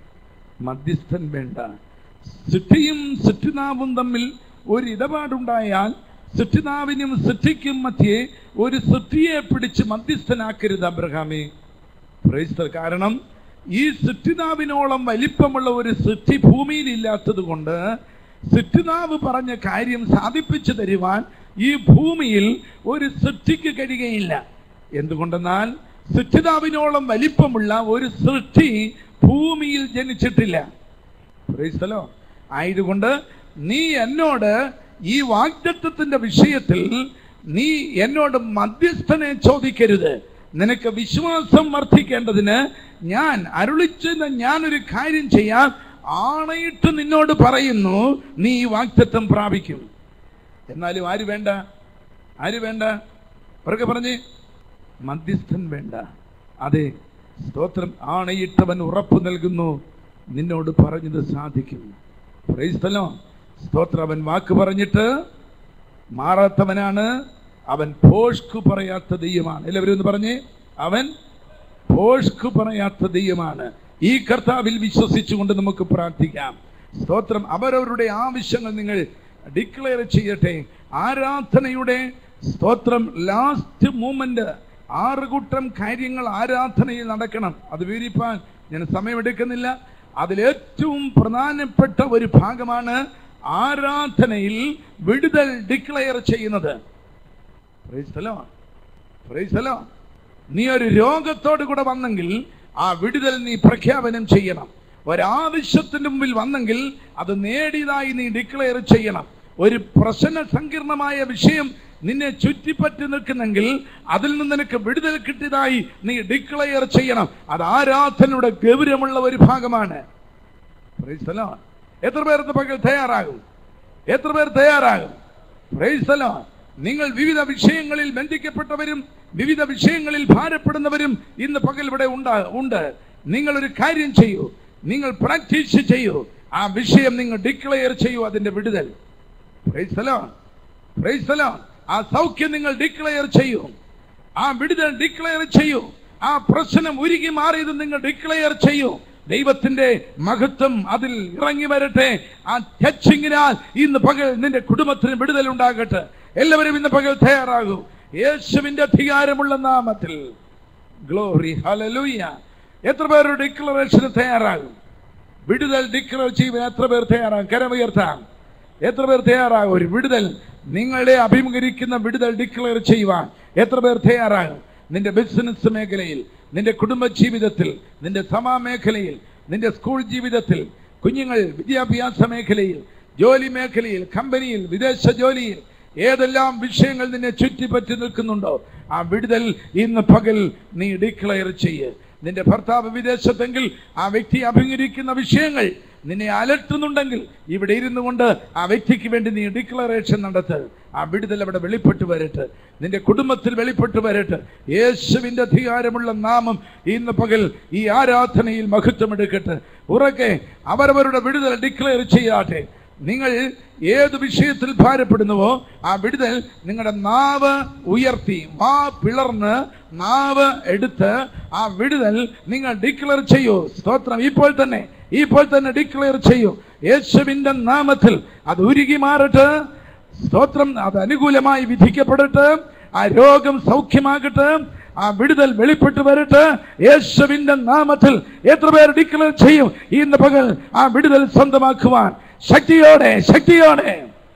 മധ്യസ്ഥൻ വേണ്ട സിദ്ധിയും സിദ്ധിനാവും തമ്മിൽ ഒരു ഇടപാടുണ്ടായാൽ സിദ്ധിനാവിനും സിദ്ധിക്കും മധ്യേ ഒരു സിദ്ധിയെ പിടിച്ച് മധ്യസ്ഥനാക്കരുത് അബ്രഹാമേ പ്രൈസ്തർ കാരണം ഈ സിദ്ധിനാവിനോളം വലിപ്പമുള്ള ഒരു സിദ്ധി ഭൂമിയിൽ ഇല്ലാത്തത് കൊണ്ട് സിദ്ധിനാവ് പറഞ്ഞ കാര്യം സാധിപ്പിച്ചു തരുവാൻ ഈ ഭൂമിയിൽ ഒരു സൃഷ്ടിക്ക് കഴിയുകയില്ല എന്തുകൊണ്ടെന്നാൽ സിദ്ധിനാവിനോളം വലിപ്പമുള്ള ഒരു സൃഷ്ടി ഭൂമിയിൽ ജനിച്ചിട്ടില്ല പ്രൈസ്തലോ ആയതുകൊണ്ട് നീ എന്നോട് ഈ വാഗ്ദത്വത്തിന്റെ വിഷയത്തിൽ നീ എന്നോട് മധ്യസ്ഥനെ ചോദിക്കരുത് നിനക്ക് വിശ്വാസം വർദ്ധിക്കേണ്ടതിന് ഞാൻ അരുളിച്ചെന്ന് ഞാനൊരു കാര്യം ചെയ്യാൻ ആണയിട്ട് നിന്നോട് പറയുന്നു നീ ഈ വാഗ്ദത്വം പ്രാപിക്കും എന്നാലും ആര് വേണ്ട ആര് വേണ്ട പുറകെ പറഞ്ഞ് മധ്യസ്ഥൻ വേണ്ട അതെ സ്തോത്രം ആണയിട്ടവൻ ഉറപ്പ് നൽകുന്നു നിന്നോട് പറഞ്ഞത് സാധിക്കും പ്രൈസ്തലോ സ്തോത്രം അവൻ വാക്ക് പറഞ്ഞിട്ട് മാറാത്തവനാണ് അവൻ ഭോഷ്കു പറയാത്ത ദൈവമാണ് എല്ലാവരും ഒന്ന് പറഞ്ഞേ അവൻ ഭോഷ്കു പറയാത്ത ദൈവമാണ് ഈ കർത്താവിൽ വിശ്വസിച്ചുകൊണ്ട് നമുക്ക് പ്രാർത്ഥിക്കാം സ്തോത്രം അവരവരുടെ ആവശ്യങ്ങൾ നിങ്ങൾ ഡിക്ലെയർ ചെയ്യട്ടെ ആരാധനയുടെ സ്തോത്രം ലാസ്റ്റ് മൂമെന്റ് ആറ് കൂട്ടം കാര്യങ്ങൾ ആരാധനയിൽ നടക്കണം അത് വിവരിപ്പാൻ ഞാൻ സമയമെടുക്കുന്നില്ല അതിലേറ്റവും പ്രധാനപ്പെട്ട ഒരു ഭാഗമാണ് ആരാധനയിൽ വിടുതൽ ഡിക്ലെയർ ചെയ്യുന്നത് Praise the Lord. Praise the Lord. നീ ഒരു രോഗത്തോട് കൂടെ വന്നെങ്കിൽ ആ വിടുതൽ നീ പ്രഖ്യാപനം ചെയ്യണം ഒരാവശ്യത്തിന് മുമ്പിൽ വന്നെങ്കിൽ അത് നേടിയതായി നീ ഡിക്ലെയർ ചെയ്യണം ഒരു പ്രശ്ന സങ്കീർണമായ വിഷയം നിന്നെ ചുറ്റിപ്പറ്റി നിൽക്കുന്നെങ്കിൽ അതിൽ നിന്ന് നിനക്ക് വിടുതൽ കിട്ടിയതായി നീ ഡിക്ലെയർ ചെയ്യണം അത് ആരാധനയുടെ ഗൗരവമുള്ള ഒരു ഭാഗമാണ് Praise the Lord. എത്ര പേർ ഇന്ന് പകൽ തയ്യാറാകും എത്ര പേർ തയ്യാറാകും Praise the Lord. നിങ്ങൾ വിവിധ വിഷയങ്ങളിൽ ബന്ധിക്കപ്പെട്ടവരും വിവിധ വിഷയങ്ങളിൽ ഭാരപ്പെടുന്നവരും ഇന്ന് പകൽ ഇവിടെ ഉണ്ടാ ഉണ്ട് നിങ്ങൾ ഒരു കാര്യം ചെയ്യൂ നിങ്ങൾ പ്രാക്ടീസ് ചെയ്യൂ ആ വിഷയം നിങ്ങൾ ഡിക്ലെയർ ചെയ്യൂ അതിന്റെ വിടുതൽ Praise the Lord. Praise the Lord. ആ സൗഖ്യം നിങ്ങൾ ഡിക്ലെയർ ചെയ്യൂ ആ വിടുതൽ ഡിക്ലെയർ ചെയ്യൂ ആ പ്രശ്നം ഉരുകി മാറിയത് നിങ്ങൾ ഡിക്ലെയർ ചെയ്യൂ ദൈവത്തിന്റെ മഹത്വം അതിൽ ഇറങ്ങി വരട്ടെ ആ ടച്ചിങ്ങിനാൽ ഇന്ന് പകൽ നിന്റെ കുടുംബത്തിന് വിടുതൽ ഉണ്ടാകട്ടെ എല്ലാവരും ഇന്ന് പകൽ തയ്യാറാകൂ യേശുവിന്റെ അധികാരമുള്ള നാമത്തിൽ ഗ്ലോറി ഹലലൂയ എത്ര പേർ ഡിക്ലറേഷന് തയ്യാറാകും വിടുതൽ ഡിക്ലെയർ ചെയ്യുവാൻ എത്ര പേർ തയ്യാറാകും കരമുയർത്താം എത്ര പേർ തയ്യാറാകും ഒരു വിടുതൽ നിങ്ങളെ അഭിമുഖീകരിക്കുന്ന വിടുതൽ ഡിക്ലെയർ ചെയ്യുവാൻ എത്ര പേർ തയ്യാറാകും നിന്റെ ബിസിനസ് മേഖലയിൽ നിന്റെ കുടുംബ ജീവിതത്തിൽ നിന്റെ സമാ മേഖലയിൽ നിന്റെ സ്കൂൾ ജീവിതത്തിൽ കുഞ്ഞുങ്ങൾ വിദ്യാഭ്യാസ മേഖലയിൽ ജോലി മേഖലയിൽ കമ്പനിയിൽ വിദേശ ജോലിയിൽ ഏതെല്ലാം വിഷയങ്ങൾ നിന്നെ ചുറ്റിപ്പറ്റി നിൽക്കുന്നുണ്ടോ ആ വിടുതൽ ഇന്ന് പകൽ നീ ഡിക്ലെയർ ചെയ്യ് നിന്റെ ഭർത്താവ് വിദേശത്തെങ്കിൽ ആ വ്യക്തി അഭിമുഖീകരിക്കുന്ന വിഷയങ്ങൾ നിന്നെ അലട്ടുന്നുണ്ടെങ്കിൽ ഇവിടെ ഇരുന്നു കൊണ്ട് ആ വ്യക്തിക്ക് വേണ്ടി നീ ഡിക്ലറേഷൻ നടത്ത് ആ വിടുതൽ അവിടെ വെളിപ്പെട്ടു വരട്ടെ നിന്റെ കുടുംബത്തിൽ വെളിപ്പെട്ടു വരട്ടെ യേശുവിന്റെ അധികാരമുള്ള നാമം ഇന്ന് പകൽ ഈ ആരാധനയിൽ മഹത്വം എടുക്കട്ടെ ഉറക്കെ അവരവരുടെ വിടുതൽ ഡിക്ലെയർ ചെയ്യാട്ടെ നിങ്ങൾ ഏത് വിഷയത്തിൽ ഭാരപ്പെടുന്നുവോ ആ വിടുതൽ നിങ്ങളുടെ നാവ് ഉയർത്തി വാ പിളർന്ന് നാവ് എടുത്ത് ആ വിടുതൽ നിങ്ങൾ ഡിക്ലെയർ ചെയ്യൂ സ്തോത്രം ഇപ്പോൾ തന്നെ ഇപ്പോൾ തന്നെ ഡിക്ലെയർ ചെയ്യൂ യേശുവിന്റെ നാമത്തിൽ അത് ഉരുകി മാറട്ടെ സ്തോത്രം അത് അനുകൂലമായി വിധിക്കപ്പെടട്ടെ ആ രോഗം സൗഖ്യമാകട്ടെ ആ വിടുതൽ വെളിപ്പെട്ട് വരട്ടെ യേശുവിന്റെ നാമത്തിൽ എത്ര പേർ ഡിക്ലെയർ ചെയ്യും ഇന്ന് പകൽ ആ വിടുതൽ സ്വന്തമാക്കുവാൻ ശക്തിയോടെ ശക്തിയോടെ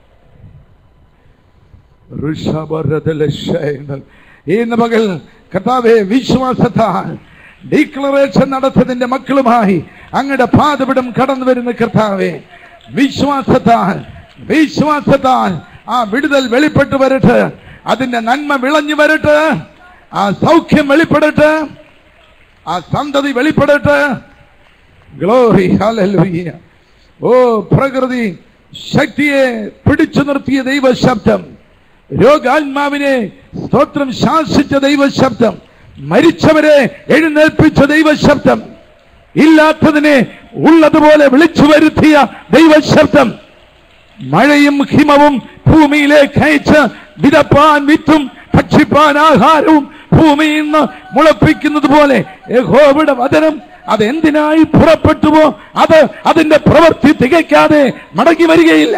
ഋഷഭരഥലക്ഷയങ്ങൾ. ഇന്ന് പകൽ കർത്താവെ വിശ്വാസത്താൽ ഡിക്ലറേഷൻ നടത്തതിന്റെ മക്കളുമായി അങ്ങയുടെ പാതപിടം കടന്നു വരുന്ന കർത്താവെ വിശ്വാസത്താൽ വിശ്വാസത്താൽ ആ വിടുതൽ വെളിപ്പെട്ട് വരട്ടെ അതിന്റെ നന്മ വിളഞ്ഞു വരട്ടെ ആ സൗഖ്യം വെളിപ്പെടട്ടെ ആ സന്തതി വെളിപ്പെടട്ടെ ഗ്ലോറി ഹല്ലേലൂയ ഓ പ്രകൃതി ശക്തിയെ പിടിച്ചു നിർത്തിയ ദൈവശബ്ദം രോഗാത്മാവിനെ സ്തോത്രം ശാസിച്ച ദൈവശബ്ദം മരിച്ചവരെ എഴുന്നേൽപ്പിച്ച ദൈവശബ്ദം ഇല്ലാത്തതിനെ ഉള്ളതുപോലെ വിളിച്ചു വരുത്തിയ ദൈവശബ്ദം മഴയും ഹിമവും ഭൂമിയിലേക്ക് അയച്ച് വിതപ്പാൻ വിത്തും ഭക്ഷിപ്പാൻ ആഹാരവും ഭൂമിയിൽ നിന്ന് മുളപ്പിക്കുന്നത് പോലെ യഹോവയുടെ വചനം അത് എന്തിനായി പുറപ്പെട്ടുവോ അത് അതിന്റെ പ്രവൃത്തി തികയ്ക്കാതെ മടങ്ങി വരികയില്ല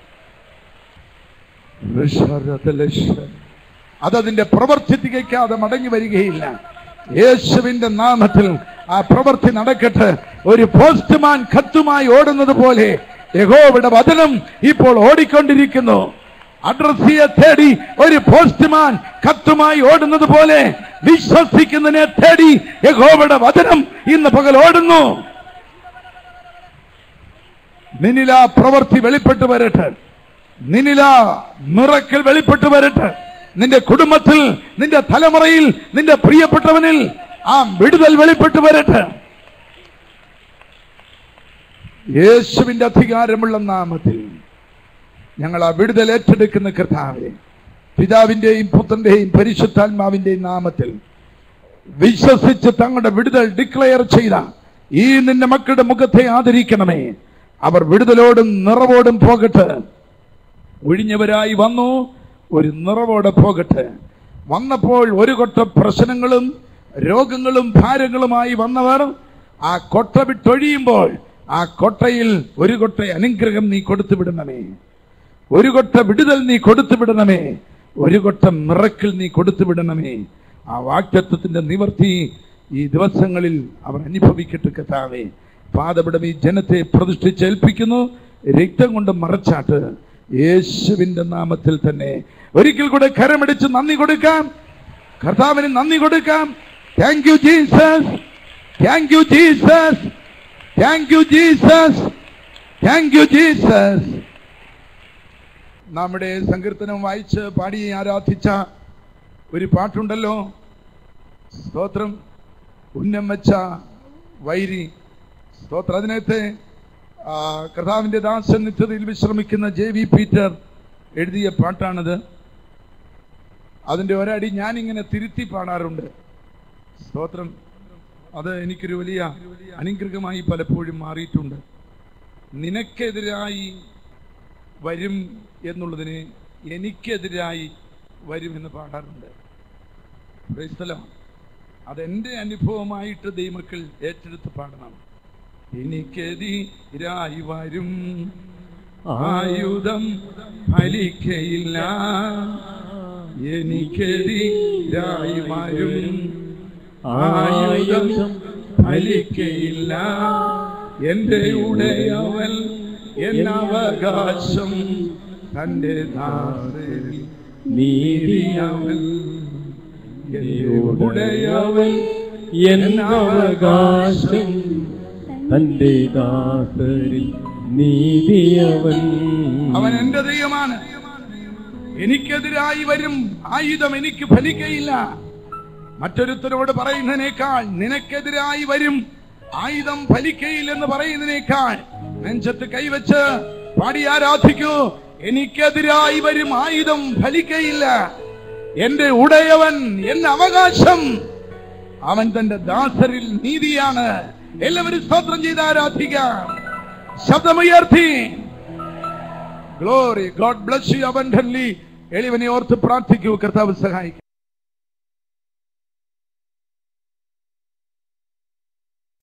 അതതിന്റെ പ്രവൃത്തി തികയ്ക്കാതെ മടങ്ങി വരികയില്ല യേശുവിന്റെ നാമത്തിൽ ആ പ്രവൃത്തി നടക്കട്ടെ ഒരു പോസ്റ്റ്മാൻ കത്തുമായി ഓടുന്നത് പോലെ യഹോവയുടെ വചനം ഇപ്പോൾ ഓടിക്കൊണ്ടിരിക്കുന്നു അഡ്രസ്സിയെ തേടി ഒരു പോസ്റ്റ്മാൻ കത്തുമായി ഓടുന്നത് പോലെ വിശ്വസിക്കുന്നതിനെ തേടി യഹോവയുടെ വചനം ഇന്ന് പകൽ ഓടുന്നു നിന്നില പ്രവൃത്തി വെളിപ്പെട്ട് വരട്ടെ നിന്നില മിറക്കൽ വെളിപ്പെട്ട് വരട്ടെ നിന്റെ കുടുംബത്തിൽ നിന്റെ തലമുറയിൽ നിന്റെ പ്രിയപ്പെട്ടവനിൽ ആ വിടുതൽ വെളിപ്പെട്ട് വരട്ടെ യേശുവിന്റെ അധികാരമുള്ള നാമത്തിൽ ഞങ്ങൾ ആ വിടുതൽ ഏറ്റെടുക്കുന്ന കർത്താവെ പിതാവിന്റെയും പുത്രന്റെയും പരിശുദ്ധാത്മാവിന്റെയും നാമത്തിൽ വിശ്വസിച്ച് തങ്ങളുടെ വിടുതൽ ഡിക്ലെയർ ചെയ്ത ഈ നിന്റെ മക്കളുടെ മുഖത്തെ ആദരിക്കണമേ അവർ വിടുതലോടും നിറവോടും പോകട്ടെ ഒഴിഞ്ഞവരായി വന്നു ഒരു നിറവോടെ പോകട്ടെ വന്നപ്പോൾ ഒരു കൊട്ട പ്രശ്നങ്ങളും രോഗങ്ങളും ഭാരങ്ങളുമായി വന്നവർ ആ കൊട്ട വിട്ടൊഴിയുമ്പോൾ ആ കൊട്ടയിൽ ഒരു കൊട്ട അനുഗ്രഹം നീ കൊടുത്തു വിടണമേ ഒരു കൊട്ട വിടുതൽ നീ കൊടുത്തു വിടണമേ ഒരു കൊട്ട മിറക്കിൽ നീ കൊടുത്തു വിടണമേ ആ വാക്തത്വത്തിന്റെ നിവർത്തി ഈ ദിവസങ്ങളിൽ അവർ അനുഭവിക്കട്ടെ കഥാവേ പാതപിടം ഈ ജനത്തെ പ്രതിഷ്ഠിച്ചേൽപ്പിക്കുന്നു രക്തം കൊണ്ട് മറച്ചാട്ട് യേശുവിന്റെ നാമത്തിൽ തന്നെ ഒരിക്കൽ കൂടെ കരമടിച്ച് നന്ദി കൊടുക്കാം കർത്താവിന് നന്ദി കൊടുക്കാം thank you Jesus thank you Jesus thank you Jesus thank you Jesus നമ്മുടെ സങ്കീർത്തനം വായിച്ച് പാടി ആരാധിച്ച ഒരു പാട്ടുണ്ടല്ലോ സ്തോത്രം ഉന്നം വെച്ച വൈരി സ്തോത്രം അതിനകത്ത് ആ, കർത്താവിന്റെ ദാസൻ നിത്യതയിൽ വിശ്രമിക്കുന്ന ജെ വി പീറ്റർ എഴുതിയ പാട്ടാണത് അതിന്റെ ഒരടി ഞാനിങ്ങനെ തിരുത്തി പാടാറുണ്ട് സ്തോത്രം അത് എനിക്കൊരു വലിയ അനുഗ്രഹമായി പലപ്പോഴും മാറിയിട്ടുണ്ട് നിനക്കെതിരായി വരും എന്നുള്ളതിന് എനിക്കെതിരായി വരും എന്ന് പാടാറുണ്ട് ക്രൈസ്തലം അതെന്റെ അനുഭവമായിട്ട് ദൈവമക്കൾ ഏറ്റെടുത്ത് പാടണം എനിക്കെതിരായി വരും ആയുധം ഫലിക്കയില്ല എനിക്കെതിരായി വരും ആയുധം ഫലിക്കയില്ല എന്റെ ഉടയവൻ എന്നവകാശം തന്റെ നാളിൽ നീതിയവൻ എന്റെ ഉടയവൻ എന്നവകാശം തന്റെ ദാസരിൽ നീതിയവൻ അവൻ എന്റെ ദൈവമാണ് എനിക്കെതിരായി വരും ആയുധം എനിക്ക് ഫലിക്കയില്ല മറ്റൊരുത്തരോട് പറയുന്നതിനേക്കാൾ നിനക്കെതിരായി വരും ആയുധം ഫലിക്കയില്ലെന്ന് പറയുന്നതിനേക്കാൾ നെഞ്ചത്ത് കൈവച്ച് പാടി ആരാധിക്കൂ എനിക്കെതിരായി വരും ആയുധം ഫലിക്കയില്ല എന്റെ ഉടയവൻ എന്ന അവകാശം അവൻ തന്റെ ദാസരിൽ നീതിയാണ് എല്ലാവരും സ്തോത്രം ചെയ്ത് ആരാധിക്കാം ശബ്ദമുയർത്തി glory God bless you abundantly എളിവനെ ഓർത്ത് പ്രാർത്ഥിക്കൂ കർത്താവ് സഹായിക്കും